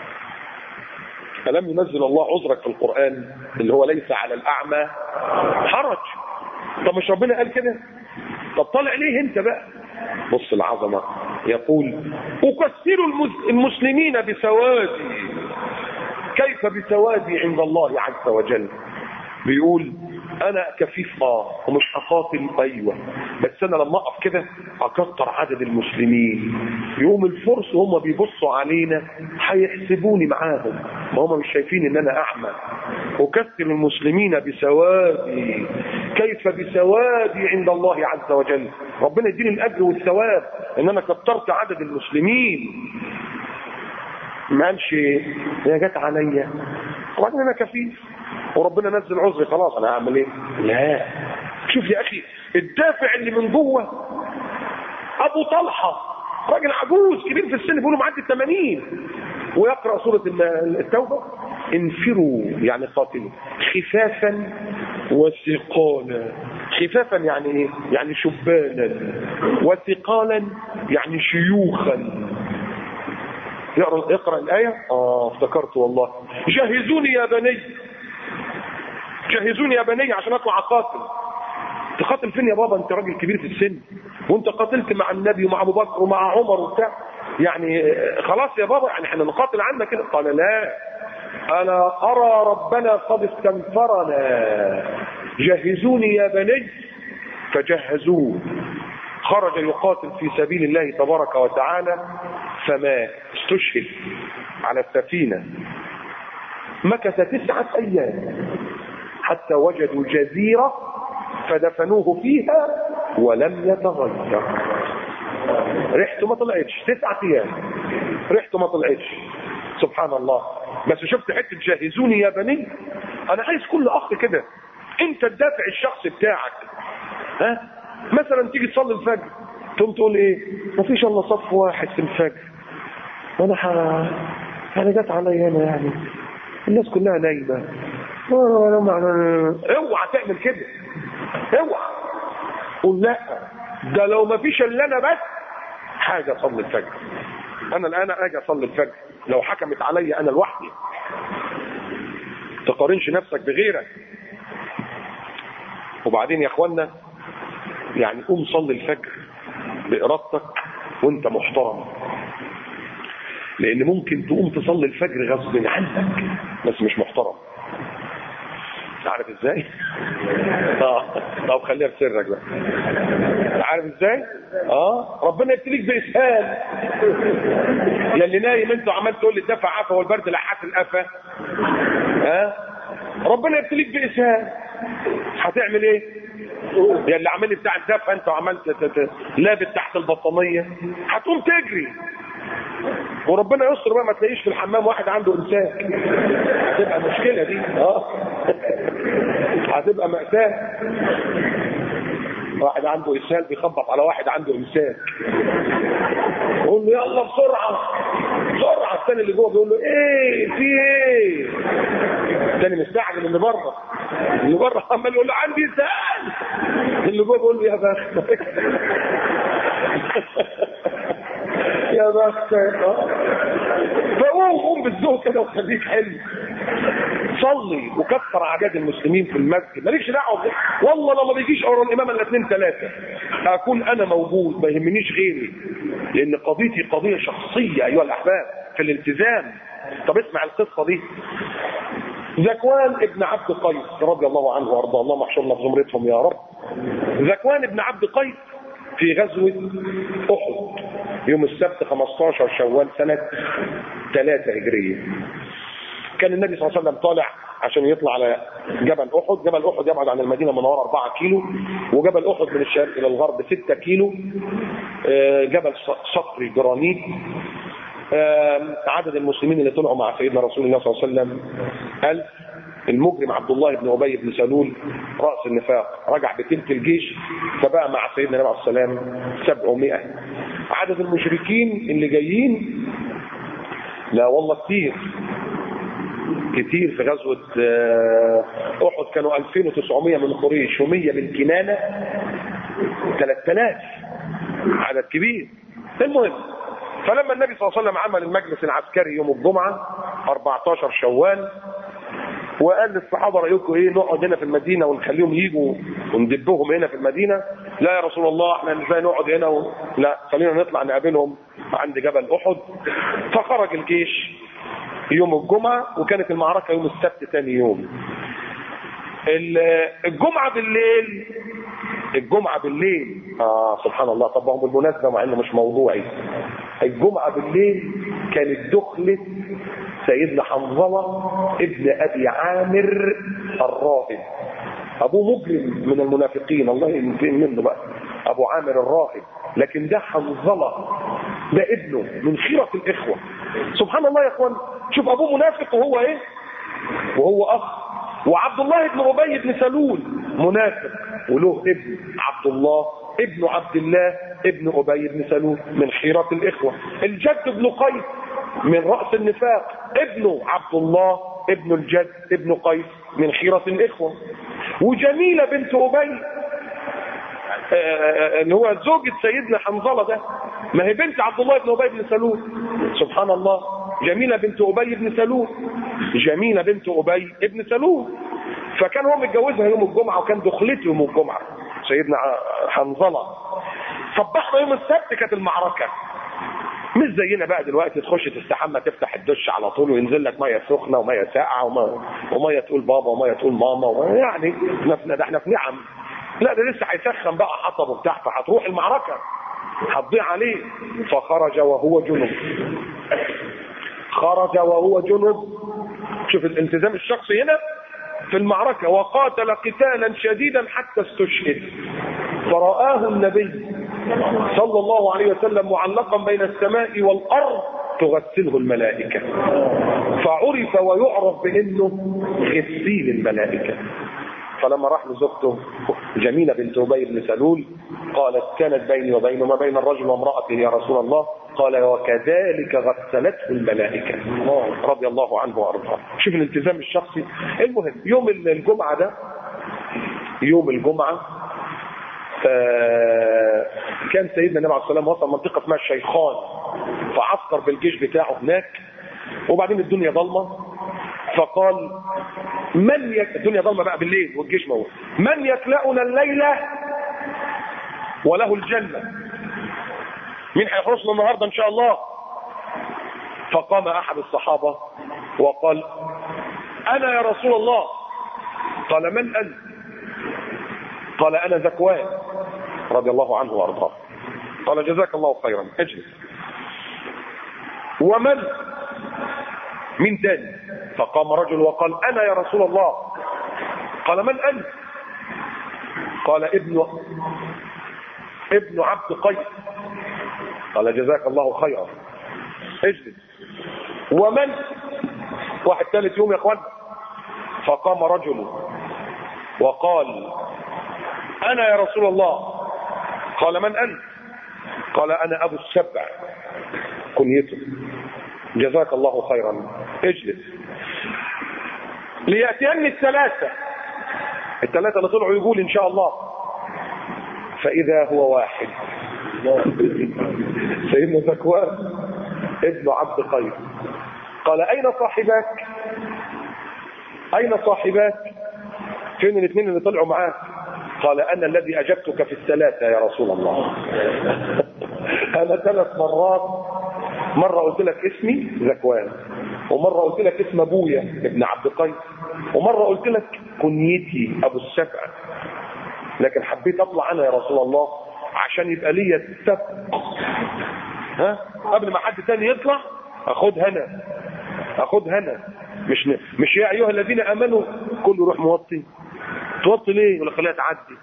ألم ينزل الله عذرك في القرآن اللي هو ليس على الأعمى حرج طب مش ربنا قال كده طب طالع ليه انت بقى بص العظمة يقول أكسر المسلمين بسوادي كيف بسوادي عند الله عز وجل بيقول انا كفيف اه ومش هقاتل ايوه بس انا لما اقف كده اكتر عدد المسلمين يوم الفرس وهم بيبصوا علينا هيحسبوني معاهم ما هم مش شايفين ان انا اعمى اكثر المسلمين بسوادي كيف بسوادي عند الله عز وجل ربنا يديني الاجر والثواب ان انا كترت عدد المسلمين ما قالش هي جت عليا وبعدين انا كفيف وربنا نزل عذري خلاص انا هعمل ايه لا شوف يا اخي الدافع اللي من جوه ابو طلحه راجل عجوز كبير في السن بيقولوا معدي 80 ويقرا سوره التوبه انفروا يعني قاتلوا خفافا وثقالا خفافا يعني ايه يعني شبانا وثقالا يعني شيوخا يقرأ اقرأ الآية اه افتكرت والله جهزوني يا بني جهزوني يا بني عشان اطلع اقاتل تقاتل فين يا بابا انت راجل كبير في السن وانت قاتلت مع النبي ومع ابو بكر ومع عمر وبتاع يعني خلاص يا بابا يعني احنا نقاتل عنك كده قال لا انا ارى ربنا قد استنفرنا جهزوني يا بني فجهزوه خرج يقاتل في سبيل الله تبارك وتعالى فما استشهد على السفينة مكث تسعة أيام حتى وجدوا جزيرة فدفنوه فيها ولم يتغير ريحته ما طلعتش تسعة أيام ريحته ما طلعتش سبحان الله بس شفت حتة جهزوني يا بني أنا عايز كل أخ كده أنت الدافع الشخصي بتاعك ها مثلا تيجي تصلي الفجر تقوم تقول ايه مفيش الا صف واحد في الفجر وانا ح... انا جت عليا انا يعني الناس كلها نايمه اوعى تعمل كده اوعى قول لا ده لو مفيش الا انا بس حاجه اصلي الفجر انا الان اجي اصلي الفجر لو حكمت عليا انا لوحدي تقارنش نفسك بغيرك وبعدين يا اخوانا يعني قوم صلي الفجر بإرادتك وانت محترم لان ممكن تقوم تصلي الفجر غصب عنك بس مش محترم عارف ازاي اه طب خليها في سرك بقى عارف ازاي اه ربنا يبتليك باسهال يا اللي نايم انت وعمال تقول لي الدفع عفا والبرد لحات القفا ها آه؟ ربنا يبتليك باسهال هتعمل ايه يا اللي عامل بتاع الدفع انت وعمال لابس تحت البطانيه هتقوم تجري وربنا يستر بقى ما تلاقيش في الحمام واحد عنده امساك هتبقى مشكله دي اه هتبقى مأساة واحد عنده اسهال بيخبط على واحد عنده امساك يقول له يلا بسرعه بسرعه الثاني اللي جوه بيقول له ايه في ايه الثاني مستعجل اللي بره اللي بره عمال يقول له عندي اسهال اللي جوه بيقول له يا بختك يا بختك فقوم قوم بالذوق كده وخليك حلو صلي وكثر اعداد المسلمين في المسجد مالكش دعوه بده والله لو ما بيجيش ورا الامام الا اثنين ثلاثه اكون انا موجود ما يهمنيش غيري لان قضيتي قضيه شخصيه ايها الاحباب في الالتزام طب اسمع القصه دي ذكوان ابن عبد قيس رضي الله عنه وارضاه اللهم احشرنا في زمرتهم يا رب ذكوان ابن عبد قيس في غزوة أحد يوم السبت 15 شوال سنة 3 هجرية كان النبي صلى الله عليه وسلم طالع عشان يطلع على جبل أحد جبل أحد يبعد عن المدينة منورة 4 كيلو وجبل أحد من الشرق إلى الغرب 6 كيلو جبل صخري جرانيت عدد المسلمين اللي طلعوا مع سيدنا رسول الله صلى الله عليه وسلم ألف المجرم عبد الله بن أبي بن سلول رأس النفاق رجع بتلك الجيش فبقى مع سيدنا النبي عليه السلام 700 عدد المشركين اللي جايين لا والله كتير كتير في غزوة أحد كانوا 2900 من قريش و100 من كنانة 3000 عدد كبير المهم فلما النبي صلى الله عليه وسلم عمل المجلس العسكري يوم الجمعة 14 شوال وقال للصحابة رأيكم ايه نقعد هنا في المدينة ونخليهم يجوا وندبهم هنا في المدينة لا يا رسول الله احنا ازاي نقعد هنا و... لا خلينا نطلع نقابلهم عند جبل احد فخرج الجيش يوم الجمعة وكانت المعركة يوم السبت تاني يوم الجمعة بالليل الجمعة بالليل اه سبحان الله طب هو بالمناسبة مع انه مش موضوعي الجمعة بالليل كانت دخلة سيدنا حنظلة ابن ابي عامر الراهب ابوه مجرم من المنافقين الله ينتقم منه بقى ابو عامر الراهب لكن ده حنظلة ده ابنه من خيرة الاخوة سبحان الله يا اخوان شوف ابوه منافق وهو ايه وهو اخ وعبد الله بن ابي بن سلول منافق وله ابن عبد الله ابن عبد الله ابن ابي بن سلول من خيرة الاخوة الجد بن قيس من رأس النفاق ابنه عبد الله ابن الجد ابن قيس من خيرة الاخوة وجميلة بنت ابي اللي هو زوجة سيدنا حنظلة ده ما هي بنت عبد الله بن ابي بن سلول سبحان الله جميلة بنت ابي بن سلول جميلة بنت ابي بن سلول فكان هو متجوزها يوم الجمعة وكان دخلته يوم الجمعة سيدنا حنظلة صبحنا يوم السبت كانت المعركة مش زينا بقى دلوقتي تخش تستحمى تفتح الدش على طول وينزل لك ميه سخنه وميه ساقعه وميه, ومية تقول بابا وميه تقول ماما ومية يعني احنا ده احنا في نعم لا ده لسه هيسخن بقى حطب وبتاع فهتروح المعركه هتضيع عليه فخرج وهو جنب خرج وهو جنب شوف الالتزام الشخصي هنا في المعركة وقاتل قتالا شديدا حتى استشهد فرآه النبي صلى الله عليه وسلم معلقا بين السماء والأرض تغسله الملائكة فعرف ويعرف بأنه غسيل الملائكة فلما راح لزوجته جميلة بنت أبي بن سلول قالت كانت بيني وبين ما بين الرجل وامرأته يا رسول الله قال وكذلك غسلته الملائكة رضي الله عنه وارضاه شوف الالتزام الشخصي المهم يوم الجمعة ده يوم الجمعة آه كان سيدنا النبي عليه السلام وصل منطقة اسمها الشيخان فعسكر بالجيش بتاعه هناك وبعدين الدنيا ضلمة فقال من يك... الدنيا ضلمة بقى بالليل والجيش موت من يكلأنا الليلة وله الجنة مين هيحرسنا النهاردة ان شاء الله فقام احد الصحابة وقال انا يا رسول الله قال من انت قال انا ذكوان رضي الله عنه وارضاه قال جزاك الله خيرا اجلس ومن من تاني فقام رجل وقال انا يا رسول الله قال من انت قال ابن ابن عبد قيس قال جزاك الله خيرا اجلس ومن واحد ثالث يوم يا اخوان فقام رجل وقال انا يا رسول الله قال من انت قال انا ابو السبع كنيته جزاك الله خيرا اجلس ليأتيني الثلاثة الثلاثة اللي طلعوا يقول ان شاء الله فاذا هو واحد سيدنا زكوان ابن عبد قيس قال اين صاحبك اين صاحباك فين الاثنين اللي طلعوا معاه قال انا الذي اجبتك في الثلاثه يا رسول الله انا ثلاث مرات مره قلت لك اسمي ذكوان ومره قلت لك اسم ابويا ابن عبد قيس ومره قلت لك كنيتي ابو السبع لكن حبيت اطلع انا يا رسول الله عشان يبقى ليا السبق ها قبل ما حد تاني يطلع اخدها انا اخدها انا مش ن... مش يا ايها الذين امنوا كله يروح موطي توطي ليه ولا خليها تعدي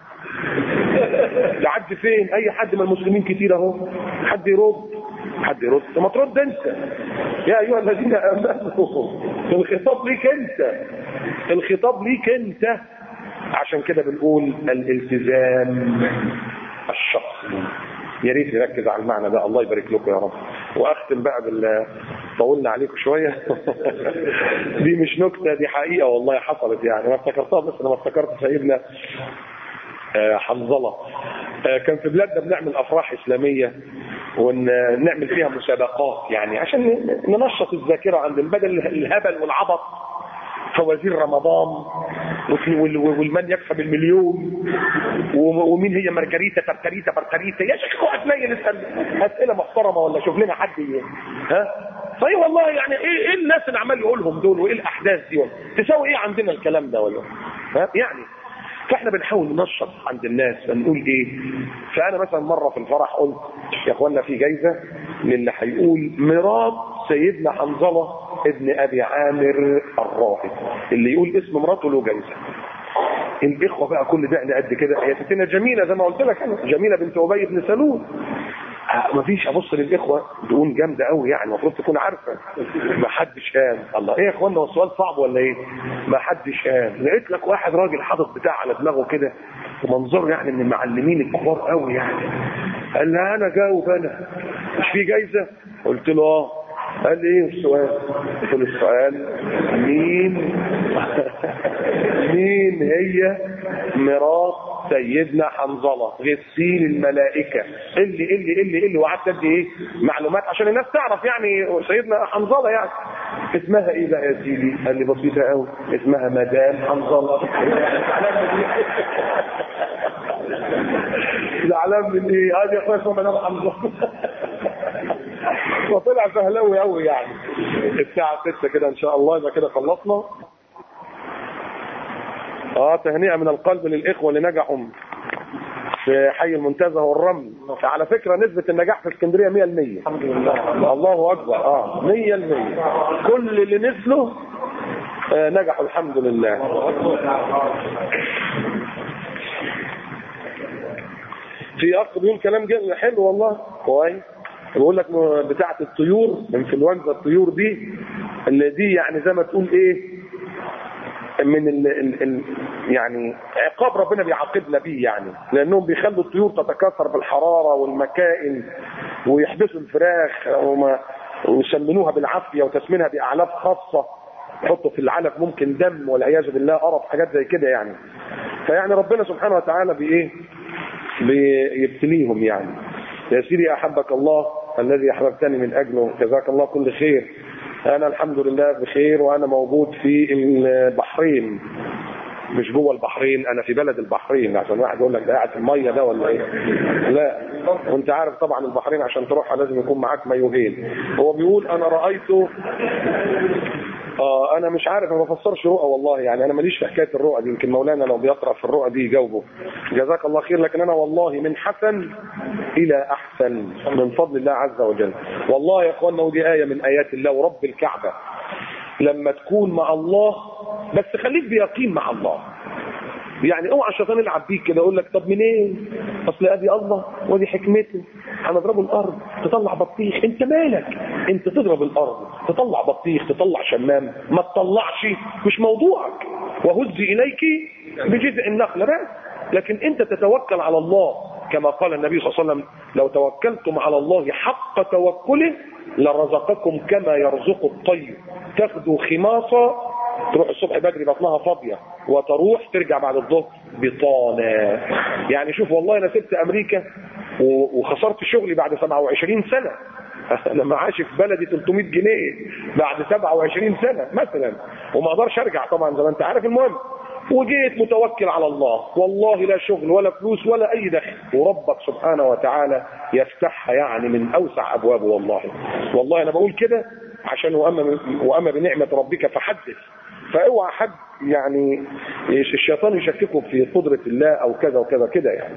تعدي فين اي حد من المسلمين كتير اهو حد يرد حد يرد طب ما ترد انت يا ايها الذين امنوا الخطاب ليك انت الخطاب ليك انت عشان كده بنقول الالتزام الشخصي يا ريت نركز على المعنى ده الله يبارك لكم يا رب واختم بقى بال طولنا عليكم شويه دي مش نكته دي حقيقه والله حصلت يعني انا افتكرتها بس انا ما افتكرت سيدنا آه، حنظله آه، كان في بلادنا بنعمل افراح اسلاميه ونعمل فيها مسابقات يعني عشان ننشط الذاكره عند بدل الهبل والعبط فوازير رمضان وال- والمن يكسب المليون و- ومين هي مارجريتا ترتريتا برتريتا يا شيخ اقعد نيجي نسال اسئله محترمه ولا شوف لنا حد ي- ها طيب والله يعني ايه ايه الناس اللي عمال يقولهم دول وايه الاحداث دي ولا تساوي ايه عندنا الكلام ده ولا ها يعني فاحنا بنحاول ننشط عند الناس بنقول ايه فانا مثلا مره في الفرح قلت يا اخوانا في جايزه للي هيقول مراد سيدنا حنظله ابن ابي عامر الراهب اللي يقول اسم مراته له جايزه الاخوه بقى كل ده قد كده هي ستنا جميله زي ما قلت لك انا جميله بنت ابي بن سلول آه، مفيش ابص للاخوه تقول جامده قوي يعني المفروض تكون عارفه ما حدش قال الله ايه يا اخوانا هو السؤال صعب ولا ايه ما حدش قال لقيت لك واحد راجل حاطط بتاع على دماغه كده ومنظره يعني من المعلمين الكبار قوي يعني قال لي انا جاوب انا مش في جايزه قلت له اه قال لي ايه السؤال قلت له السؤال مين مين هي مرات سيدنا حنظله غسيل الملائكه اللي اللي اللي اللي وقعدت ادي ايه معلومات عشان الناس تعرف يعني سيدنا حنظله يعني اسمها ايه بقى يا سيدي قال لي بسيطه قوي اسمها مدام حنظله زعلان من ايه؟ قال يا اخويا اسمها مدام حنظله وطلع سهلاوي قوي يعني الساعه 6 كده ان شاء الله يبقى كده خلصنا اه تهنئه من القلب للاخوه اللي نجحوا في حي المنتزه والرمل على فكره نسبه النجاح في اسكندريه 100% الحمد لله الله اكبر اه 100% كل اللي نزلوا آه نجحوا الحمد لله في اخ بيقول كلام جميل حلو والله كويس بيقول لك بتاعه الطيور انفلونزا الطيور دي اللي دي يعني زي ما تقول ايه من ال ال ال يعني عقاب ربنا بيعاقبنا بيه يعني لانهم بيخلوا الطيور تتكاثر بالحراره والمكائن ويحبسوا الفراخ وما ويسمنوها بالعافيه وتسمينها باعلاف خاصه يحطوا في العلف ممكن دم والعياذ بالله قرف حاجات زي كده يعني فيعني ربنا سبحانه وتعالى بايه بيبتليهم يعني يا سيدي احبك الله الذي احببتني من اجله جزاك الله كل خير انا الحمد لله بخير وانا موجود في البحرين مش جوه البحرين انا في بلد البحرين عشان واحد يقول لك ده قاعد في الميه ده ولا ايه لا وانت عارف طبعا البحرين عشان تروحها لازم يكون معاك مايوهين هو بيقول انا رايته اه انا مش عارف ما بفسرش رؤى والله يعني انا ماليش في حكايه الرؤى دي يمكن مولانا لو بيقرا في الرؤى دي يجاوبه جزاك الله خير لكن انا والله من حسن الى احسن من فضل الله عز وجل والله يا اخوانا ودي ايه من ايات الله ورب الكعبه لما تكون مع الله بس خليك بيقين مع الله يعني اوعى الشيطان يلعب بيك كده يقول لك طب منين؟ اصل ادي الله ودي حكمته هنضربه الارض تطلع بطيخ انت مالك؟ انت تضرب الارض تطلع بطيخ تطلع شمام ما تطلعش مش موضوعك وهزي اليك بجذع النخله بس لكن انت تتوكل على الله كما قال النبي صلى الله عليه وسلم لو توكلتم على الله حق توكله لرزقكم كما يرزق الطير تاخذوا خماصه تروح الصبح بدري بطنها فاضيه وتروح ترجع بعد الظهر بطانه يعني شوف والله انا سبت امريكا وخسرت شغلي بعد 27 سنه انا معاشي في بلدي 300 جنيه بعد 27 سنه مثلا وما اقدرش ارجع طبعا زي ما انت عارف المهم وجيت متوكل على الله والله لا شغل ولا فلوس ولا اي دخل وربك سبحانه وتعالى يفتحها يعني من اوسع ابوابه والله والله انا بقول كده عشان واما واما بنعمه ربك فحدث فاوعى حد يعني الشيطان يشككه في قدره الله او كذا وكذا كده يعني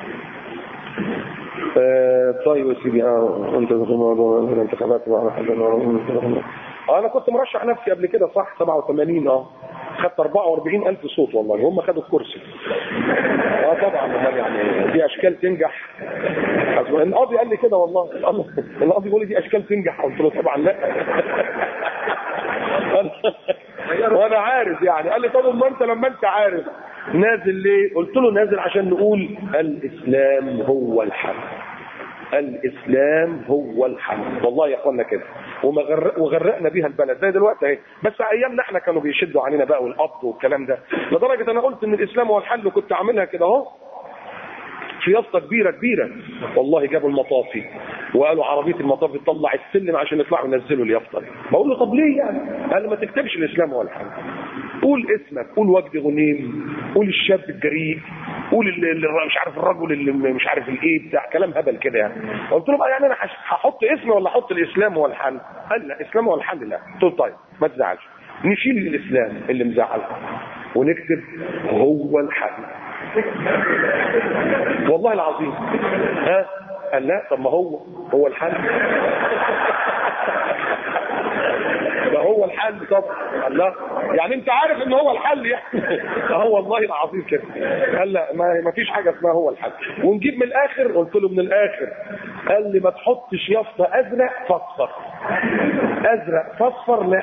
آه طيب يا سيدي اه انت في موضوع الانتخابات مع حد آه انا كنت مرشح نفسي قبل كده صح 87 اه خدت 44000 صوت والله هم خدوا الكرسي اه طبعا امال يعني دي اشكال تنجح القاضي قال لي كده والله القاضي بيقول لي دي اشكال تنجح قلت له طبعا لا وانا عارف يعني قال لي طب ما انت لما انت عارف نازل ليه قلت له نازل عشان نقول الاسلام هو الحل الاسلام هو الحل والله يا اخوانا كده ومغرق وغرقنا بيها البلد زي دلوقتي اهي بس ايامنا احنا كانوا بيشدوا علينا بقى والقبض والكلام ده لدرجه انا قلت ان الاسلام هو الحل وكنت عاملها كده اهو في يافطه كبيره كبيره والله جابوا المطافي وقالوا عربيه المطافي تطلع السلم عشان يطلعوا ينزلوا اليافطه دي بقول له طب ليه يعني قال ما تكتبش الاسلام هو الحل قول اسمك قول وجد غنيم قول الشاب الجريء قول اللي اللي مش عارف الرجل اللي مش عارف الايه بتاع كلام هبل كده يعني قلت له بقى يعني انا هحط اسمي ولا احط الاسلام هو الحل قال لا الاسلام هو الحل لا قلت له طيب ما تزعلش نشيل الاسلام اللي مزعلك ونكتب هو الحل والله العظيم ها قال لا طب ما هو هو الحل ده هو الحل طب قال لا يعني انت عارف ان هو الحل يعني هو والله العظيم كده قال لا ما, ما فيش حاجه اسمها هو الحل ونجيب من الاخر قلت له من الاخر قال لي ما تحطش يافطه ازرق فاصفر ازرق فاصفر لا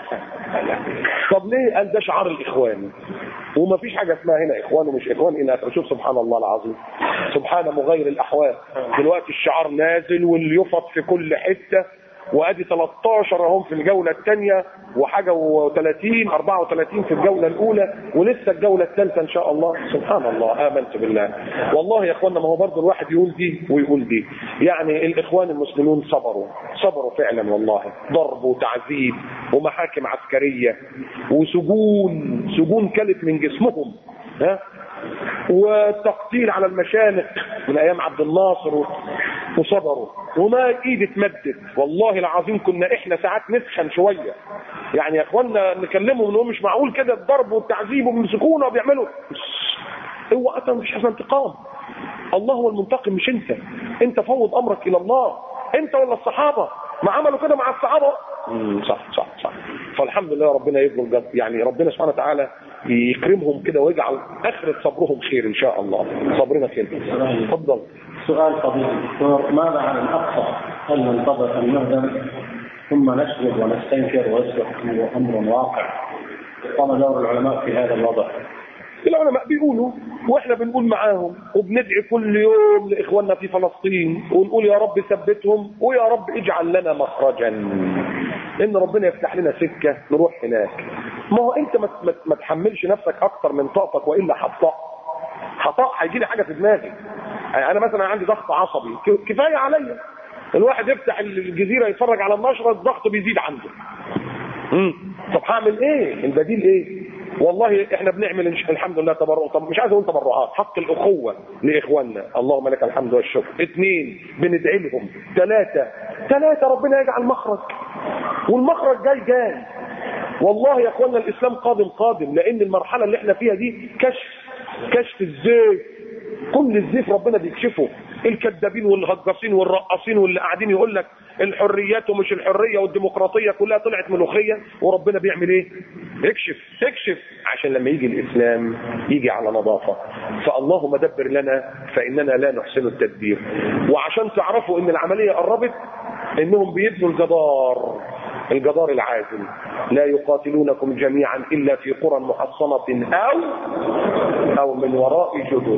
طب ليه قال ده شعار الاخوان وما فيش حاجه اسمها هنا اخوان ومش اخوان الى اخره شوف سبحان الله العظيم سبحان مغير الاحوال دلوقتي الشعار نازل واليفط في كل حته وادي 13 اهم في الجوله الثانيه وحاجه و30 34 في الجوله الاولى ولسه الجوله الثالثه ان شاء الله سبحان الله امنت بالله والله يا اخوانا ما هو برضه الواحد يقول دي ويقول دي يعني الاخوان المسلمون صبروا صبروا فعلا والله ضرب وتعذيب ومحاكم عسكريه وسجون سجون كلت من جسمهم ها وتقتيل على المشانق من ايام عبد الناصر وصبروا وما ايد اتمدت والله العظيم كنا احنا ساعات نسخن شويه يعني يا اخوانا نكلمهم ان هو مش معقول كده الضرب والتعذيب وبيمسكونا وبيعملوا هو اصلا مش حسن انتقام الله هو المنتقم مش انت انت فوض امرك الى الله انت ولا الصحابه ما عملوا كده مع الصحابه صح صح صح فالحمد لله ربنا يفضل يعني ربنا سبحانه وتعالى يكرمهم كده ويجعل اخرة صبرهم خير ان شاء الله صبرنا خير اتفضل
سؤال فضيلة الدكتور ماذا عن الاقصى؟ هل ننتظر ان نهدم ثم نسجد ونستنكر ويصبح امر واقع؟ قام دور العلماء في هذا الوضع.
العلماء بيقولوا واحنا بنقول معاهم وبندعي كل يوم لاخواننا في فلسطين ونقول يا رب ثبتهم ويا رب اجعل لنا مخرجا ان ربنا يفتح لنا سكه نروح هناك ما هو انت ما, ما, ما تحملش نفسك اكتر من طاقتك والا هتطق هطق هيجي لي حاجه في دماغي يعني انا مثلا عندي ضغط عصبي كفايه عليا الواحد يفتح الجزيره يتفرج على النشره الضغط بيزيد عنده امم طب هعمل ايه البديل ايه والله احنا بنعمل الحمد لله تبرع طب مش عايز اقول تبرعات حق الاخوه لاخواننا اللهم لك الحمد والشكر اثنين بندعي لهم ثلاثه ثلاثه ربنا يجعل مخرج والمخرج جاي جاي والله يا اخوانا الاسلام قادم قادم لان المرحله اللي احنا فيها دي كشف كشف الزيف كل الزيف ربنا بيكشفه الكذابين والهجاصين والرقاصين واللي قاعدين يقول لك الحريات ومش الحريه والديمقراطيه كلها طلعت ملوخيه وربنا بيعمل ايه؟ اكشف اكشف عشان لما يجي الاسلام يجي على نظافه فاللهم دبر لنا فاننا لا نحسن التدبير وعشان تعرفوا ان العمليه قربت انهم بيبنوا الجدار الجدار العازل لا يقاتلونكم جميعا الا في قرى محصنه او او من وراء جدر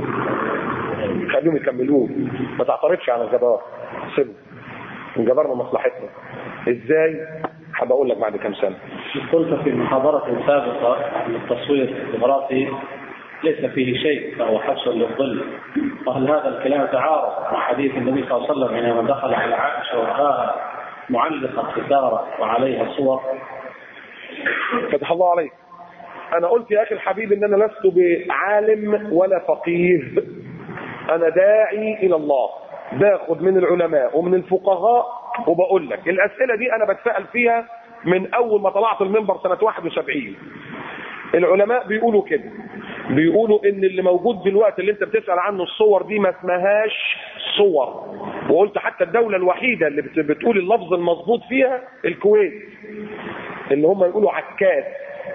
خليهم يكملوه ما تعترضش على الجدار سيبه الجدار من مصلحتنا ازاي هبقى اقول لك بعد كام سنه
قلت في محاضرة سابقة أن التصوير الديمقراطي ليس فيه شيء فهو حبس للظل وهل هذا الكلام تعارض مع حديث النبي صلى الله عليه وسلم حينما دخل على عائشة وأخاها معلقة ستارة وعليها صور
فتح الله عليك انا قلت يا اخي الحبيب ان انا لست بعالم ولا فقيه انا داعي الى الله باخد من العلماء ومن الفقهاء وبقول لك الاسئله دي انا بتسال فيها من اول ما طلعت المنبر سنه 71 العلماء بيقولوا كده بيقولوا ان اللي موجود دلوقتي اللي انت بتسال عنه الصور دي ما اسمهاش صور وقلت حتى الدوله الوحيده اللي بت- بتقول اللفظ المظبوط فيها الكويت اللي هم يقولوا عكاس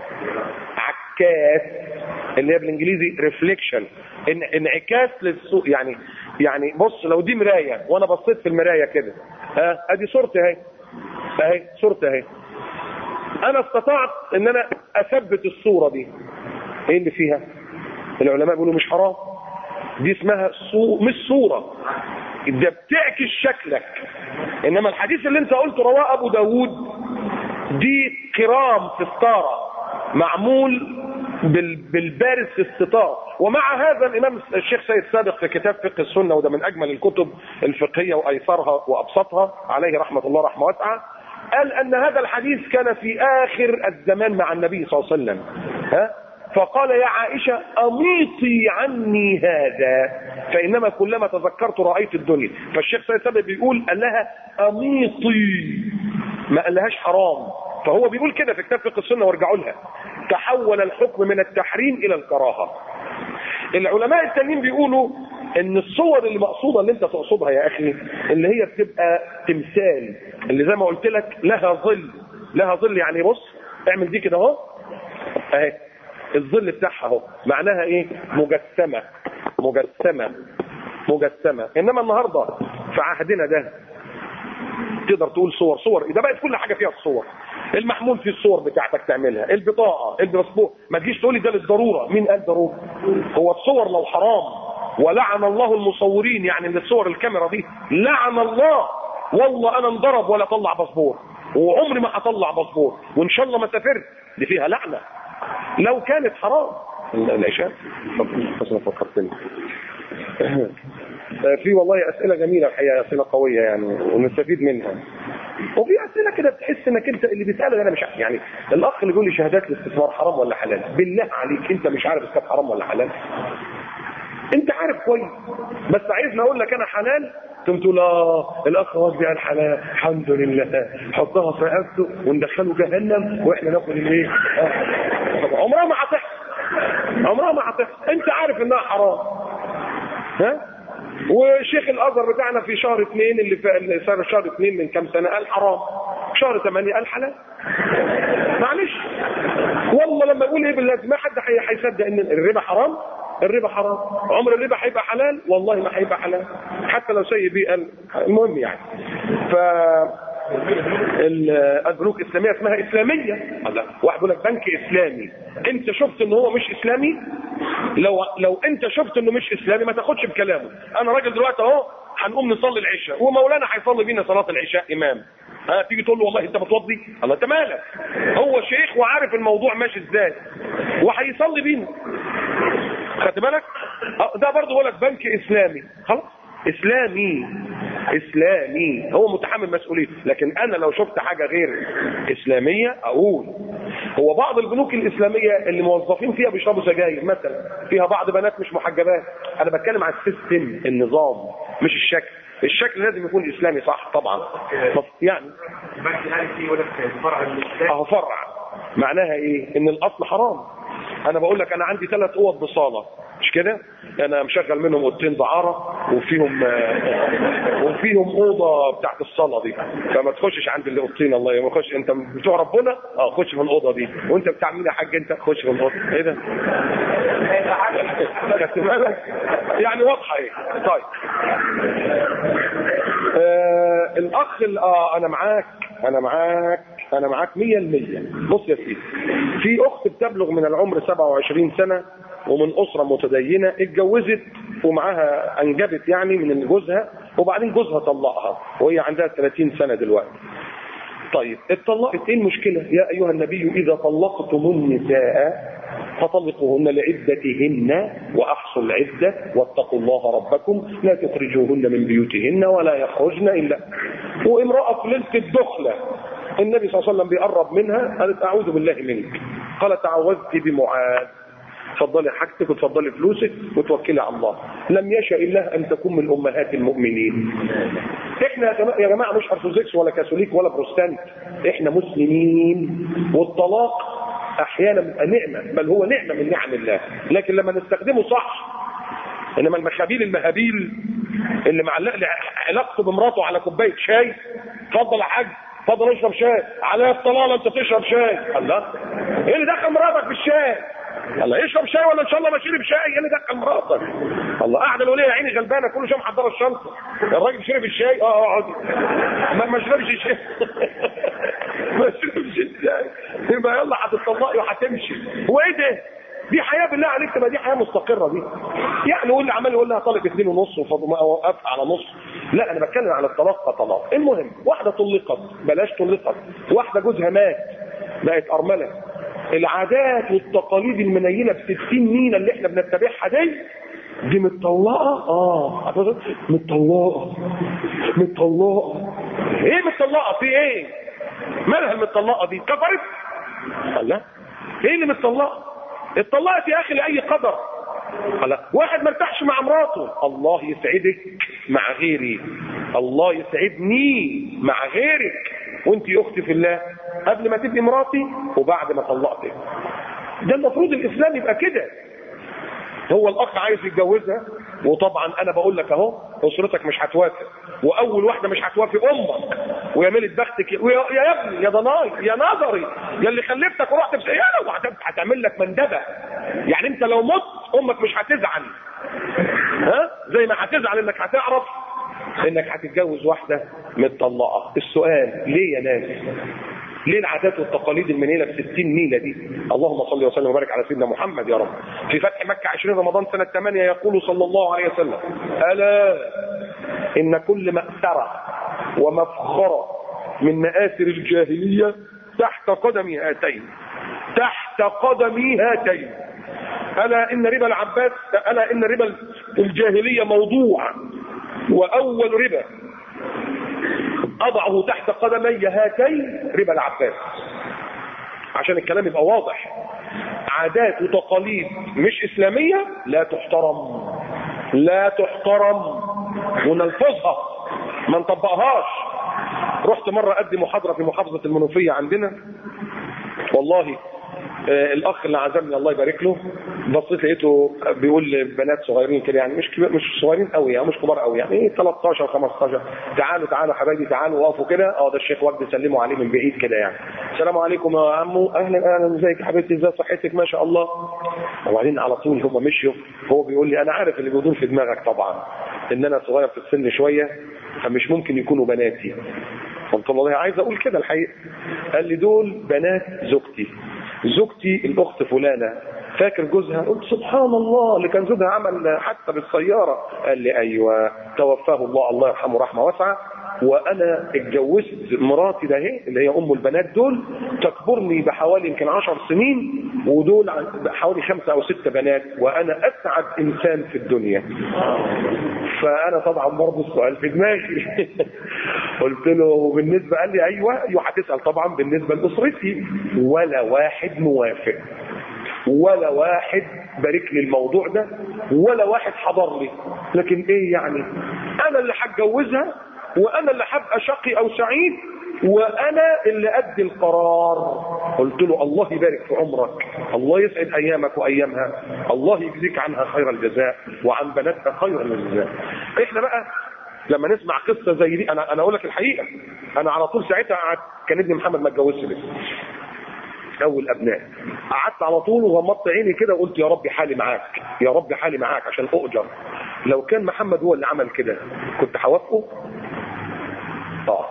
عكاس اللي هي بالانجليزي ريفليكشن إن انعكاس للسوق يعني يعني بص لو دي مرايه وانا بصيت في المرايه كده ها ادي صورتي اهي اهي صورتي اهي انا استطعت ان انا اثبت الصوره دي ايه اللي فيها العلماء بيقولوا مش حرام دي اسمها صو... مش صوره ده بتعكس شكلك انما الحديث اللي انت قلته رواه ابو داود دي كرام في ستاره معمول بال... بالبارز في الستار ومع هذا الامام الشيخ سيد صادق في كتاب فقه السنه وده من اجمل الكتب الفقهيه وايسرها وابسطها عليه رحمه الله رحمه واسعه قال ان هذا الحديث كان في اخر الزمان مع النبي صلى الله عليه وسلم ها فقال يا عائشة أميطي عني هذا فإنما كلما تذكرت رأيت الدنيا فالشيخ سيد سابق بيقول قال لها أميطي ما قالهاش حرام فهو بيقول كده في كتاب فقه السنة وارجعوا لها تحول الحكم من التحريم إلى الكراهة العلماء التانيين بيقولوا ان الصور اللي مقصودة اللي انت تقصدها يا اخي اللي هي بتبقى تمثال اللي زي ما قلت لك لها ظل لها ظل يعني بص اعمل دي كده اهو اهي الظل بتاعها اهو معناها ايه مجسمة مجسمة مجسمة انما النهاردة في عهدنا ده تقدر تقول صور صور ده بقت كل حاجة فيها الصور المحمول في الصور بتاعتك تعملها البطاقة الباسبور ما تجيش تقولي ده للضرورة مين قال ضرورة هو الصور لو حرام ولعن الله المصورين يعني من الصور الكاميرا دي لعن الله والله انا انضرب ولا اطلع باسبور وعمري ما هطلع باسبور وان شاء الله ما سافرت دي فيها لعنة لو كانت حرام العشاء طب بس انا فكرتني في والله اسئله جميله الحقيقه اسئله قويه يعني ونستفيد منها وفي اسئله كده بتحس انك انت اللي بيسالك انا مش عارف يعني الاخ اللي بيقول لي شهادات الاستثمار حرام ولا حلال بالله عليك انت مش عارف اذا كانت حرام ولا حلال انت عارف كويس بس عايزني اقول لك انا حلال قلت له لا الاخ وجدي قال حلال الحمد لله حطها في رقبته وندخله جهنم واحنا ناخد الايه آه. عمرها ما هتحصل عمرها ما هتحصل انت عارف انها حرام ها وشيخ الازهر بتاعنا في شهر اثنين اللي في اللي صار شهر اثنين من كام سنه قال حرام شهر ثمانية قال حلال معلش والله لما اقول ايه بالله ما حد هي- هيصدق ان الربا حرام الربا حرام عمر الربا هيبقى حلال والله ما هيبقى حلال حتى لو سيء بيه قال المهم يعني ف ال- البنوك الاسلاميه اسمها اسلاميه الله. واحد يقول لك بنك اسلامي انت شفت ان هو مش اسلامي لو لو انت شفت انه مش اسلامي ما تاخدش بكلامه انا راجل دلوقتي اهو هنقوم نصلي العشاء ومولانا هيصلي بينا صلاه العشاء امام ها تيجي تقول له والله انت بتوضي الله انت مالك هو شيخ وعارف الموضوع ماشي ازاي وهيصلي بينا خدت بالك اه، ده برضه بقول لك بنك اسلامي خلاص اسلامي اسلامي هو متحمل مسؤوليته لكن انا لو شفت حاجه غير اسلاميه اقول هو بعض البنوك الاسلاميه اللي موظفين فيها بيشربوا سجاير مثلا فيها بعض بنات مش محجبات انا بتكلم على السيستم النظام مش الشكل الشكل لازم يكون اسلامي صح طبعا يعني
البنك الأهلي فيه يقول لك فرع الإسلام
اهو فرع معناها ايه ان الاصل حرام انا بقول لك انا عندي ثلاث اوض بصاله مش كده انا مشغل منهم اوضتين دعاره وفيهم آه، وفيهم اوضه بتاعت الصلاه دي فما تخشش عند اللي اوضتين الله يما خش انت بتوع ربنا اه خش في الاوضه دي وانت بتاع مين يا حاج انت خش في الاوضه ايه ده خدت بالك؟ يعني واضحه ايه طيب آه الاخ ال- اه انا معاك انا معاك انا معاك 100% بص يا سيدي في اخت بتبلغ من العمر 27 سنه ومن اسره متدينه اتجوزت ومعاها انجبت يعني من جوزها وبعدين جوزها طلقها وهي عندها 30 سنه دلوقتي طيب اتطلقت ايه المشكله يا ايها النبي اذا طلقتم النساء فطلقوهن لعدتهن واحصوا العده واتقوا الله ربكم لا تخرجوهن من بيوتهن ولا يخرجن الا وامراه في ليله الدخله النبي صلى الله عليه وسلم بيقرب منها قالت اعوذ بالله منك قال تعوذت بمعاذ تفضلي حاجتك وتفضلي فلوسك وتوكلي على الله لم يشاء الله ان تكون من امهات المؤمنين احنا يا جماعه, يا جماعة مش ارثوذكس ولا كاثوليك ولا بروتستانت احنا مسلمين والطلاق احيانا بيبقى نعمه بل هو نعمه من نعم الله لكن لما نستخدمه صح انما المخابيل المهابيل اللي معلق لي علاقته بمراته على كوبايه شاي اتفضل يا حاج اتفضل اشرب شاي عليا الطلاله انت تشرب شاي الله ايه اللي دخل مراتك في الشاي الله يشرب شاي ولا ان شاء الله ما شرب شاي ايه اللي دخل مراتك الله قاعده الوليه يا عيني غلبانه كل شويه محضره الشنطه الراجل شرب الشاي اه اقعد ما ما شربش الشاي ما شربش الشاي يبقى يلا هتطلقي وهتمشي هو ايه ده دي حياه بالله عليك تبقى دي حياه مستقره دي يعني واللي عمال يقول لها طالق اثنين ونص ووقفت على نص لا انا بتكلم على الطلاق كطلاق المهم واحده طلقت بلاش طلقت واحده جوزها مات بقت ارمله العادات والتقاليد المنيله ب 60 مينا اللي احنا بنتبعها دي دي متطلقه اه متطلقه متطلقه ايه متطلقه في ايه مالها المتطلقه دي كفرت لا ايه اللي متطلقه اتطلقت يا اخي لاي قدر لا واحد ما ارتاحش مع مراته الله يسعدك مع غيري الله يسعدني مع غيرك وانت يا اختي في الله قبل ما تبقي مراتي وبعد ما طلقتك ده المفروض الاسلام يبقى كده هو الاخ عايز يتجوزها وطبعا انا بقول لك اهو اسرتك مش هتوافق واول واحده مش هتوافق امك ويا ميلة بختك يا, يا ابني يا ضناي يا نظري يا اللي خلفتك ورحت في سياره وهتعمل لك مندبه يعني انت لو مت امك مش هتزعل ها زي ما هتزعل انك هتعرف انك هتتجوز واحده متطلقه السؤال ليه يا ناس ليه العادات والتقاليد المنيله ب 60 ميله دي اللهم صل وسلم وبارك على سيدنا محمد يا رب في فتح مكه 20 رمضان سنه 8 يقول صلى الله عليه وسلم الا ان كل مأسره ومفخره من مآثر الجاهليه تحت قدم هاتين تحت قدمي هاتين الا ان ربا العباس الا ان ربا الجاهليه موضوع واول ربا اضعه تحت قدمي هاتين ربا العباس عشان الكلام يبقى واضح عادات وتقاليد مش اسلاميه لا تحترم لا تحترم ونلفظها ما نطبقهاش رحت مره ادي محاضره في محافظه المنوفيه عندنا والله آه الاخ اللي عزمني الله يبارك له بصيت لقيته بيقول لبنات صغيرين كده يعني مش كبير مش صغيرين قوي يعني مش كبار قوي يعني ايه 13 15 تعالوا تعالوا حبايبي تعالوا وقفوا كده اه ده الشيخ وجدي سلموا عليه من بعيد كده يعني السلام عليكم يا عمو اهلا اهلا ازيك يا حبيبتي ازاي صحتك ما شاء الله وبعدين على طول هم مشيوا هو بيقول لي انا عارف اللي بيدور في دماغك طبعا ان انا صغير في السن شويه فمش ممكن يكونوا بناتي قلت له والله عايز اقول كده الحقيقه قال لي دول بنات زوجتي زوجتي الاخت فلانه فاكر جوزها قلت سبحان الله اللي كان زوجها عمل حتى بالسياره قال لي ايوه توفاه الله الله يرحمه رحمه واسعه وانا اتجوزت مراتي ده اهي اللي هي ام البنات دول تكبرني بحوالي يمكن عشر سنين ودول حوالي خمسه او ست بنات وانا اسعد انسان في الدنيا فانا طبعا برضه السؤال في دماغي قلت له بالنسبه قال لي ايوه ايوه هتسال طبعا بالنسبه لاسرتي ولا واحد موافق ولا واحد بارك لي الموضوع ده ولا واحد حضر لي لكن ايه يعني انا اللي هتجوزها وانا اللي هبقى شقي او سعيد وانا اللي ادي القرار قلت له الله يبارك في عمرك الله يسعد ايامك وايامها الله يجزيك عنها خير الجزاء وعن بناتها خير الجزاء احنا بقى لما نسمع قصه زي دي انا انا اقول لك الحقيقه انا على طول ساعتها قعدت كان ابني محمد ما اتجوزش لسه اول ابناء قعدت على طول وغمضت عيني كده وقلت يا رب حالي معاك يا رب حالي معاك عشان اؤجر لو كان محمد هو اللي عمل كده كنت هوافقه اه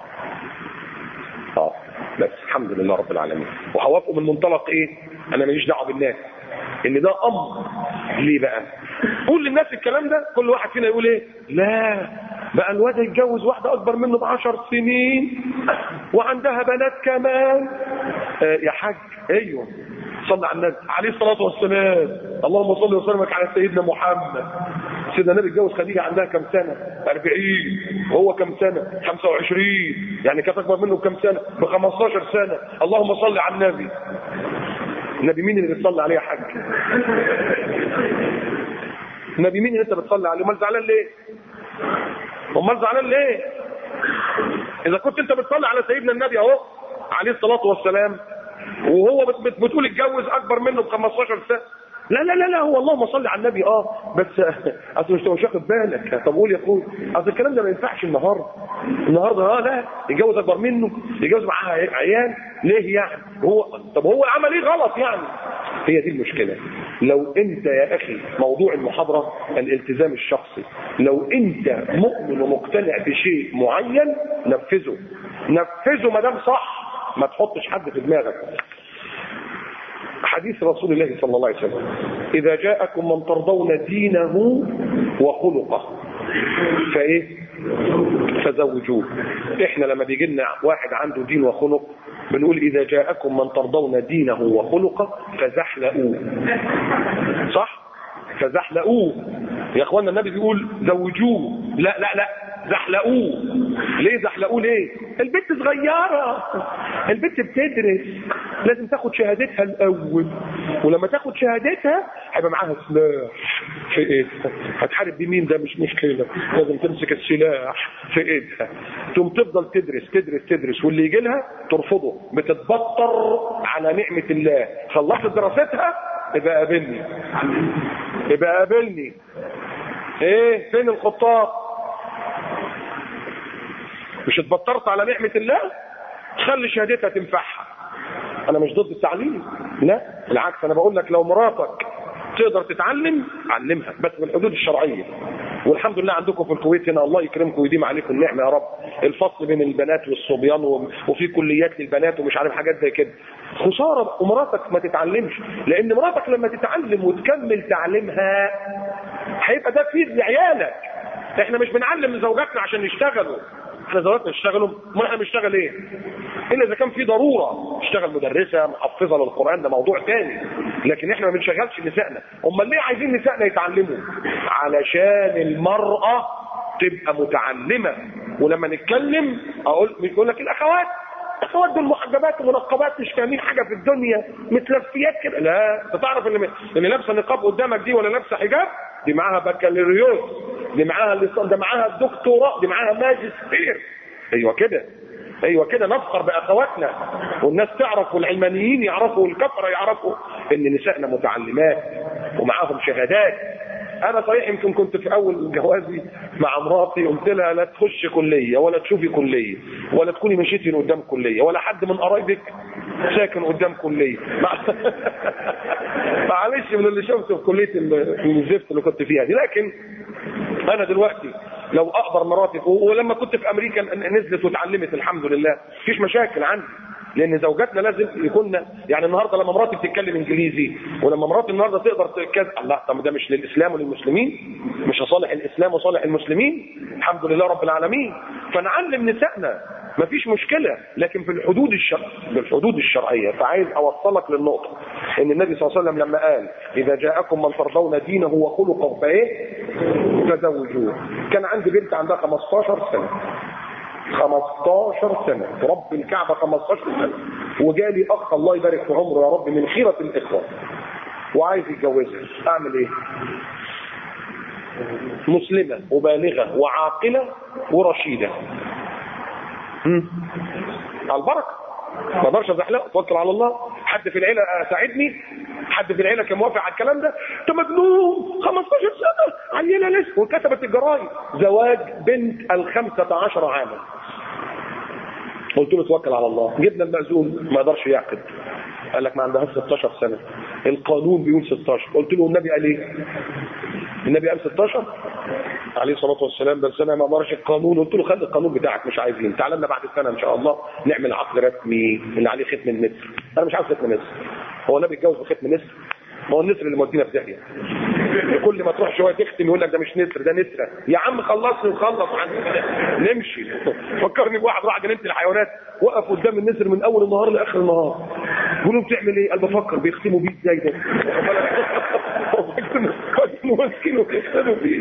اه بس الحمد لله رب العالمين وهوافقه من منطلق ايه انا ماليش دعوه بالناس ان ده امر ليه بقى قول للناس الكلام ده كل واحد فينا يقول ايه لا بقى الواد يتجوز واحدة أكبر منه بعشر سنين وعندها بنات كمان آه يا حاج أيوه صلى على النبي عليه الصلاه والسلام اللهم صل وسلم على سيدنا محمد سيدنا النبي اتجوز خديجه عندها كم سنه 40 وهو كم سنه 25 يعني كانت اكبر منه بكم سنه ب 15 سنه اللهم صل على النبي النبي مين اللي بتصلي عليه يا حاج النبي مين اللي انت بتصلي عليه امال زعلان ليه امال زعلان ليه اذا كنت انت بتصلي على سيدنا النبي اهو عليه الصلاه والسلام وهو بت- بت- بتقول اتجوز اكبر منه ب 15 سنه لا لا لا لا هو اللهم صل على النبي اه بس اصل مش مش واخد بالك طب قول يا اخوي اصل الكلام ده ما ينفعش النهارده النهارده اه لا يتجوز اكبر منه يتجوز معاه عيال ليه يعني هو طب هو عمل ايه غلط يعني هي دي المشكله لو انت يا اخي موضوع المحاضره الالتزام الشخصي لو انت مؤمن ومقتنع بشيء معين نفذه نفذه ما دام صح ما تحطش حد في دماغك حديث رسول الله صلى الله عليه وسلم إذا جاءكم من ترضون دينه وخلقه فإيه فزوجوه إحنا لما بيجي لنا واحد عنده دين وخلق بنقول إذا جاءكم من ترضون دينه وخلقه فزحلقوه صح فزحلقوه يا اخوانا النبي بيقول زوجوه لا لا لا زحلقوه ليه زحلقوه ليه البنت صغيرة البنت بتدرس لازم تاخد شهادتها الاول ولما تاخد شهادتها هيبقى معاها سلاح في ايدها هتحارب بمين ده مش مشكلة لازم تمسك السلاح في ايدها تقوم تفضل تدرس تدرس تدرس واللي يجي لها ترفضه بتتبطر على نعمة الله خلصت دراستها يبقى قابلني يبقى قابلني ايه فين الخطاب مش اتبطرت على نعمة الله خلي شهادتها تنفعها انا مش ضد التعليم لا بالعكس انا بقول لك لو مراتك تقدر تتعلم علمها بس بالحدود الشرعيه والحمد لله عندكم في الكويت هنا الله يكرمكم ويديم عليكم النعمه يا رب الفصل بين البنات والصبيان و- وفي كليات للبنات ومش عارف حاجات زي كده خساره ومراتك ما تتعلمش لان مراتك لما تتعلم وتكمل تعليمها هيبقى ده فيد لعيالك احنا مش بنعلم زوجاتنا عشان يشتغلوا احنا زوجاتنا يشتغلوا ما احنا بنشتغل ايه الا اذا كان في ضروره تشتغل مدرسه محفظه للقران ده موضوع تاني لكن احنا ما بنشغلش نسائنا امال ليه عايزين نسائنا يتعلموا علشان المراه تبقى متعلمه ولما نتكلم اقول يقول لك الاخوات اخوات دول محجبات ومنقبات مش فاهمين حاجه في الدنيا متلفيات كده لا انت تعرف اللي اللي لابسه نقاب قدامك دي ولا لابسه حجاب دي معاها بكالوريوس دي معاها اللي ده معاها الدكتوراه دي معاها ماجستير ايوه كده ايوه كده نفخر باخواتنا والناس تعرف والعلمانيين يعرفوا والكفره يعرفوا ان نسائنا متعلمات ومعاهم شهادات انا صحيح يمكن كنت في اول جوازي مع مراتي قلت لها لا تخش كليه ولا تشوفي كليه ولا تكوني مشيتي قدام كليه ولا حد من قرايبك ساكن قدام كليه مع- معلش من اللي شفته في كليه ال- الزفت اللي كنت فيها دي لكن انا دلوقتي لو اقدر مراتي و- ولما كنت في امريكا ن- نزلت واتعلمت الحمد لله مفيش مشاكل عندي لان زوجاتنا لازم يكون يعني النهارده لما مراتي بتتكلم انجليزي ولما مراتي النهارده تقدر تتكلم الله طب ده مش للاسلام وللمسلمين مش لصالح الاسلام وصالح المسلمين الحمد لله رب العالمين فنعلم نسائنا مفيش مشكله لكن في الحدود الشرع بالحدود الشرعيه فعايز اوصلك للنقطه ان النبي صلى الله عليه وسلم لما قال اذا جاءكم من ترضون دينه وخلقه فايه فزوجوه كان عندي بنت عندها 15 سنه 15 سنة رب الكعبة 15 سنة وجالي أخ الله يبارك في عمره يا رب من خيرة الإخوة وعايز يتجوزها أعمل إيه؟ مسلمة وبالغة وعاقلة ورشيدة هم؟ على البركة ما اقدرش ازحلق توكل على الله حد في العيله ساعدني حد في العيله كان موافق على الكلام ده انت مجنون 15 سنه عيله لسه وكتبت الجرايد زواج بنت الخمسة عشر عاما قلت له توكل على الله جبنا المأذون ما يقدرش يعقد قال لك ما عندهاش 16 سنه القانون بيقول 16 قلت له النبي قال ايه النبي قال 16 عليه الصلاه والسلام بس انا ما اقدرش القانون قلت له خلي القانون بتاعك مش عايزين تعال لنا بعد السنه ان شاء الله نعمل عقد رسمي اللي عليه ختم النسر انا مش عاوز ختم النسر هو النبي اتجوز بختم نسر ما هو النسر اللي مودينا في داهيه كل ما تروح شويه تختم يقول لك ده مش نسر ده نسره يا عم خلصني وخلص عن نمشي فكرني بواحد راح جنينه الحيوانات وقف قدام النسر من اول النهار لاخر النهار بيقولوا بتعمل ايه؟ قال بفكر بيختموا بيه ازاي ده؟ ماسكينه بيختموا بيه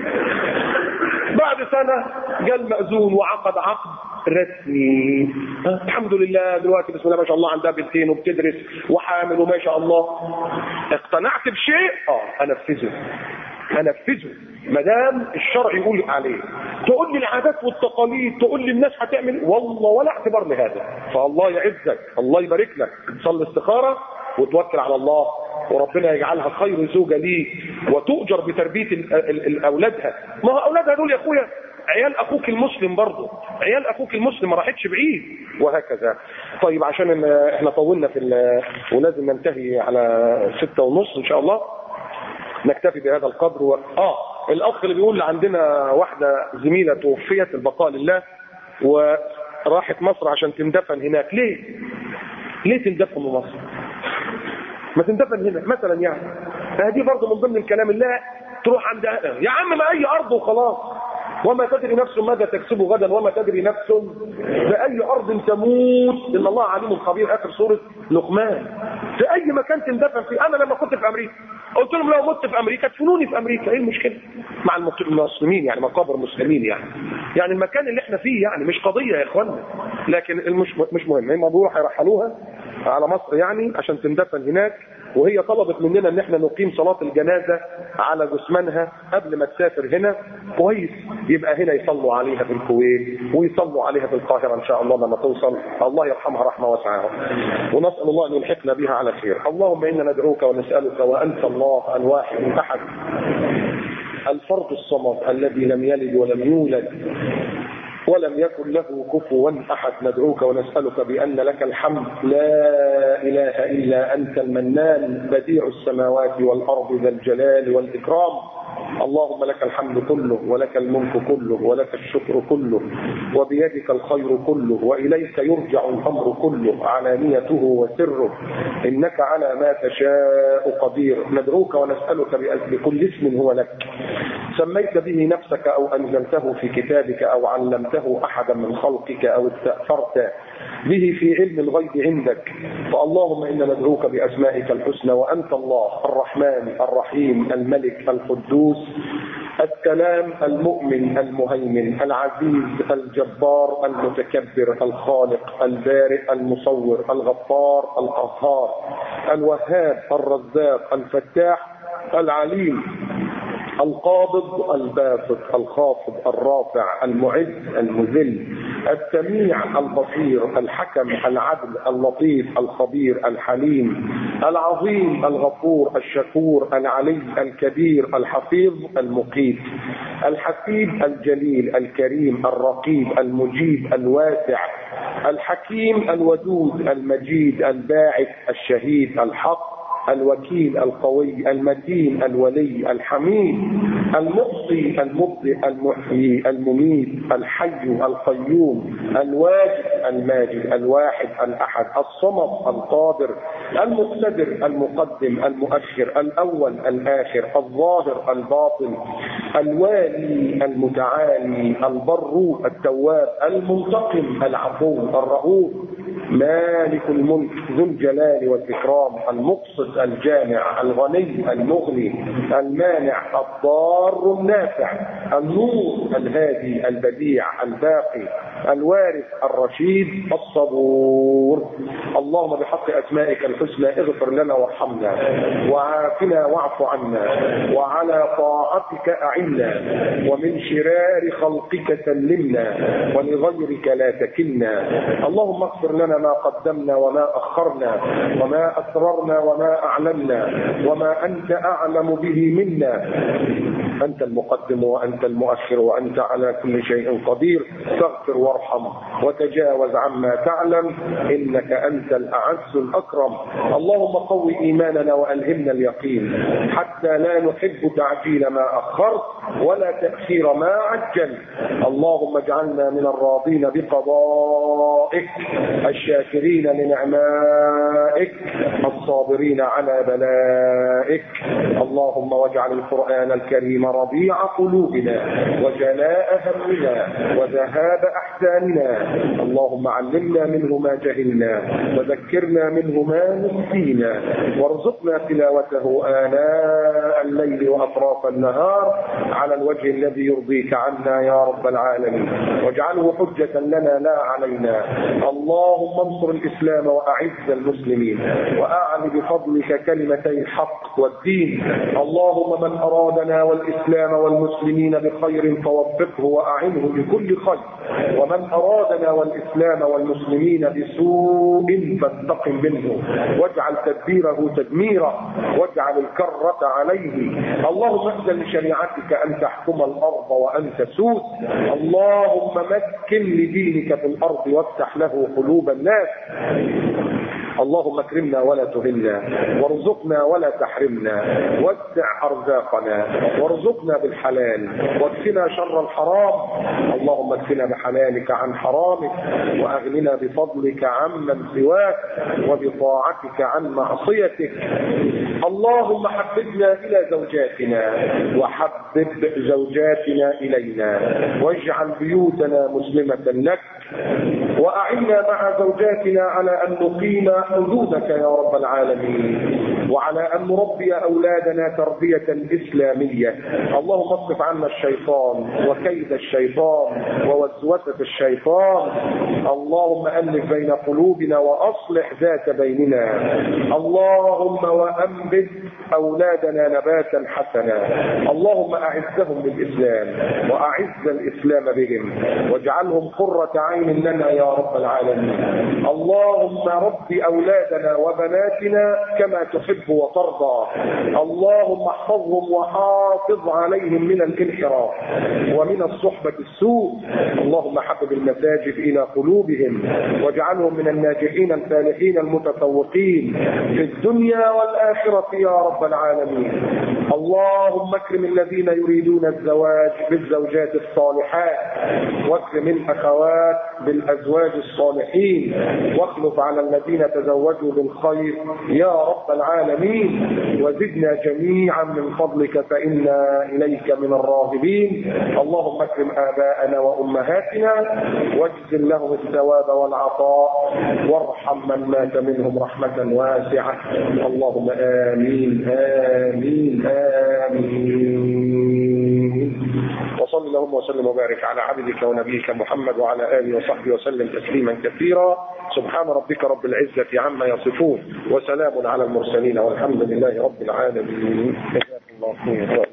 بعد سنة جاء المأذون وعقد عقد رسمي ها، الحمد لله دلوقتي بسم الله ما شاء الله عندها بنتين وبتدرس وحامل وما شاء الله اقتنعت بشيء اه انفذه انفذه ما دام الشرع يقول عليه تقول لي العادات والتقاليد تقول لي الناس هتعمل والله ولا اعتبار لهذا فالله يعزك الله يبارك لك صلي استخاره وتوكل على الله وربنا يجعلها خير زوجة ليك وتؤجر بتربية ال- ال- ال- أولادها ما هو أولادها دول يا أخويا عيال أخوك المسلم برضه عيال أخوك المسلم ما راحتش بعيد وهكذا طيب عشان ال- احنا طولنا في ال- ولازم ننتهي على ستة ونص إن شاء الله نكتفي بهذا القدر و... اه الاخ اللي بيقول عندنا واحده زميله توفيت البقاء لله وراحت مصر عشان تندفن هناك ليه؟ ليه تندفن في مصر؟ ما تندفن هنا مثلا يعني هذه برضه من ضمن الكلام اللي تروح عند أهلها. يا عم ما اي ارض وخلاص وما تدري نفس ماذا تكسب غدا وما تدري نفس بأي أرض تموت إن الله عليم خبير آخر سورة لقمان في أي مكان تندفن فيه أنا لما كنت في أمريكا قلت لهم لو مت في أمريكا ادفنوني في أمريكا إيه المشكلة مع المت- المسلمين يعني مقابر مسلمين يعني يعني المكان اللي احنا فيه يعني مش قضية يا إخوانا لكن المش مش مهم هم بيروحوا هيرحلوها على مصر يعني عشان تندفن هناك وهي طلبت مننا ان احنا نقيم صلاة الجنازة على جثمانها قبل ما تسافر هنا كويس يبقى هنا يصلوا عليها في الكويت ويصلوا عليها في القاهرة ان شاء الله لما توصل الله يرحمها رحمة واسعة ونسأل الله ان يلحقنا بها على خير اللهم انا ندعوك ونسألك وانت الله الواحد الاحد الفرد الصمد الذي لم يلد ولم يولد ولم يكن له كفوا احد ندعوك ونسالك بان لك الحمد لا اله الا انت المنان بديع السماوات والارض ذا الجلال والاكرام اللهم لك الحمد كله ولك الملك كله ولك الشكر كله وبيدك الخير كله واليك يرجع الامر كله علانيته وسره انك على ما تشاء قدير ندعوك ونسالك بأ- بكل اسم هو لك سميت به نفسك او انزلته في كتابك او علمته احدا من خلقك او استاثرت به في علم الغيب عندك فاللهم انا ندعوك باسمائك الحسنى وانت الله الرحمن الرحيم الملك القدوس السلام المؤمن المهيمن العزيز الجبار المتكبر الخالق البارئ المصور الغفار القهار الوهاب الرزاق الفتاح العليم القابض الباسط الخافض الرافع المعز المذل السميع البصير الحكم العدل اللطيف الخبير الحليم العظيم الغفور الشكور العلي الكبير الحفيظ المقيت الحسيب الجليل الكريم الرقيب المجيب الواسع الحكيم الودود المجيد الباعث الشهيد الحق الوكيل القوي المتين الولي الحميد المحصي المبدئ المحيي المميت الحي القيوم الواجد الماجد الواحد الاحد الصمد القادر المقتدر المقدم المؤخر الاول الاخر الظاهر الباطن الوالي المتعالي البر التواب المنتقم العفو الرؤوف مالك الملك ذو الجلال والإكرام المقصد الجامع الغني المغني المانع الضار النافع النور الهادي البديع الباقي الوارث الرشيد الصبور اللهم بحق أسمائك الحسنى اغفر لنا وارحمنا وعافنا واعف عنا وعلى طاعتك أعنا ومن شرار خلقك سلمنا ولغيرك لا تكلنا اللهم اغفر لنا ما قدمنا وما أخرنا وما أسررنا وما أعلنا وما أنت أعلم به منا أنت المقدم وأنت المؤخر وأنت على كل شيء قدير فاغفر وارحم وتجاوز عما تعلم إنك أنت الأعز الأكرم اللهم قو إيماننا وألهمنا اليقين حتى لا نحب تعجيل ما أخرت ولا تأخير ما عجل اللهم اجعلنا من الراضين بقضائك الشاكرين لنعمائك الصابرين على بلائك اللهم واجعل القرآن الكريم ربيع قلوبنا وجلاء همنا وذهاب أحزاننا اللهم علمنا منه ما جهلنا وذكرنا منه ما نسينا وارزقنا تلاوته آناء الليل وأطراف النهار على الوجه الذي يرضيك عنا يا رب العالمين واجعله حجة لنا لا علينا اللهم انصر الإسلام وأعز المسلمين وأعل بفضلك كلمتي الحق والدين اللهم من أرادنا والإسلام والمسلمين بخير فوفقه وأعنه بكل خير ومن أرادنا والإسلام والمسلمين بسوء فانتقم منه واجعل تدبيره تدميرا واجعل الكرة عليه اللهم اذن لشريعتك أن تحكم الأرض وأن تسود اللهم مكن لدينك في الأرض وافتح له قلوب الناس اللهم اكرمنا ولا تهنا وارزقنا ولا تحرمنا وسع ارزاقنا وارزقنا بالحلال واكفنا شر الحرام اللهم اكفنا بحلالك عن حرامك واغننا بفضلك عمن سواك وبطاعتك عن معصيتك اللهم حببنا الى زوجاتنا وحبب زوجاتنا الينا واجعل بيوتنا مسلمه لك واعنا مع زوجاتنا على ان نقيم حدودك يا رب العالمين وعلى ان نربي اولادنا تربيه اسلاميه اللهم اصرف عنا الشيطان وكيد الشيطان ووسوسه الشيطان اللهم الف بين قلوبنا واصلح ذات بيننا اللهم وانبت اولادنا نباتا حسنا اللهم اعزهم بالاسلام واعز الاسلام بهم واجعلهم قره عين لنا يا رب العالمين اللهم رب اولادنا وبناتنا كما تحب وترضى اللهم احفظهم وحافظ عليهم من الانحراف ومن الصحبه السوء اللهم حبب المساجد الى قلوبهم واجعلهم من الناجحين الفالحين المتفوقين في الدنيا والاخره يا رب العالمين اللهم اكرم الذين يريدون الزواج بالزوجات الصالحات واكرم الاخوات بالازواج الصالحين واخلف على الذين تزوجوا بالخير يا رب العالمين وزدنا جميعا من فضلك فانا اليك من الراغبين اللهم اكرم اباءنا وامهاتنا واجزل لهم الثواب والعطاء وارحم من مات منهم رحمه واسعه اللهم امين امين امين وصل اللهم وسلم وبارك على عبدك ونبيك محمد وعلى اله وصحبه وسلم تسليما كثيرا سبحان ربك رب العزه عما يصفون وسلام على المرسلين والحمد لله رب العالمين جزاكم الله خيرا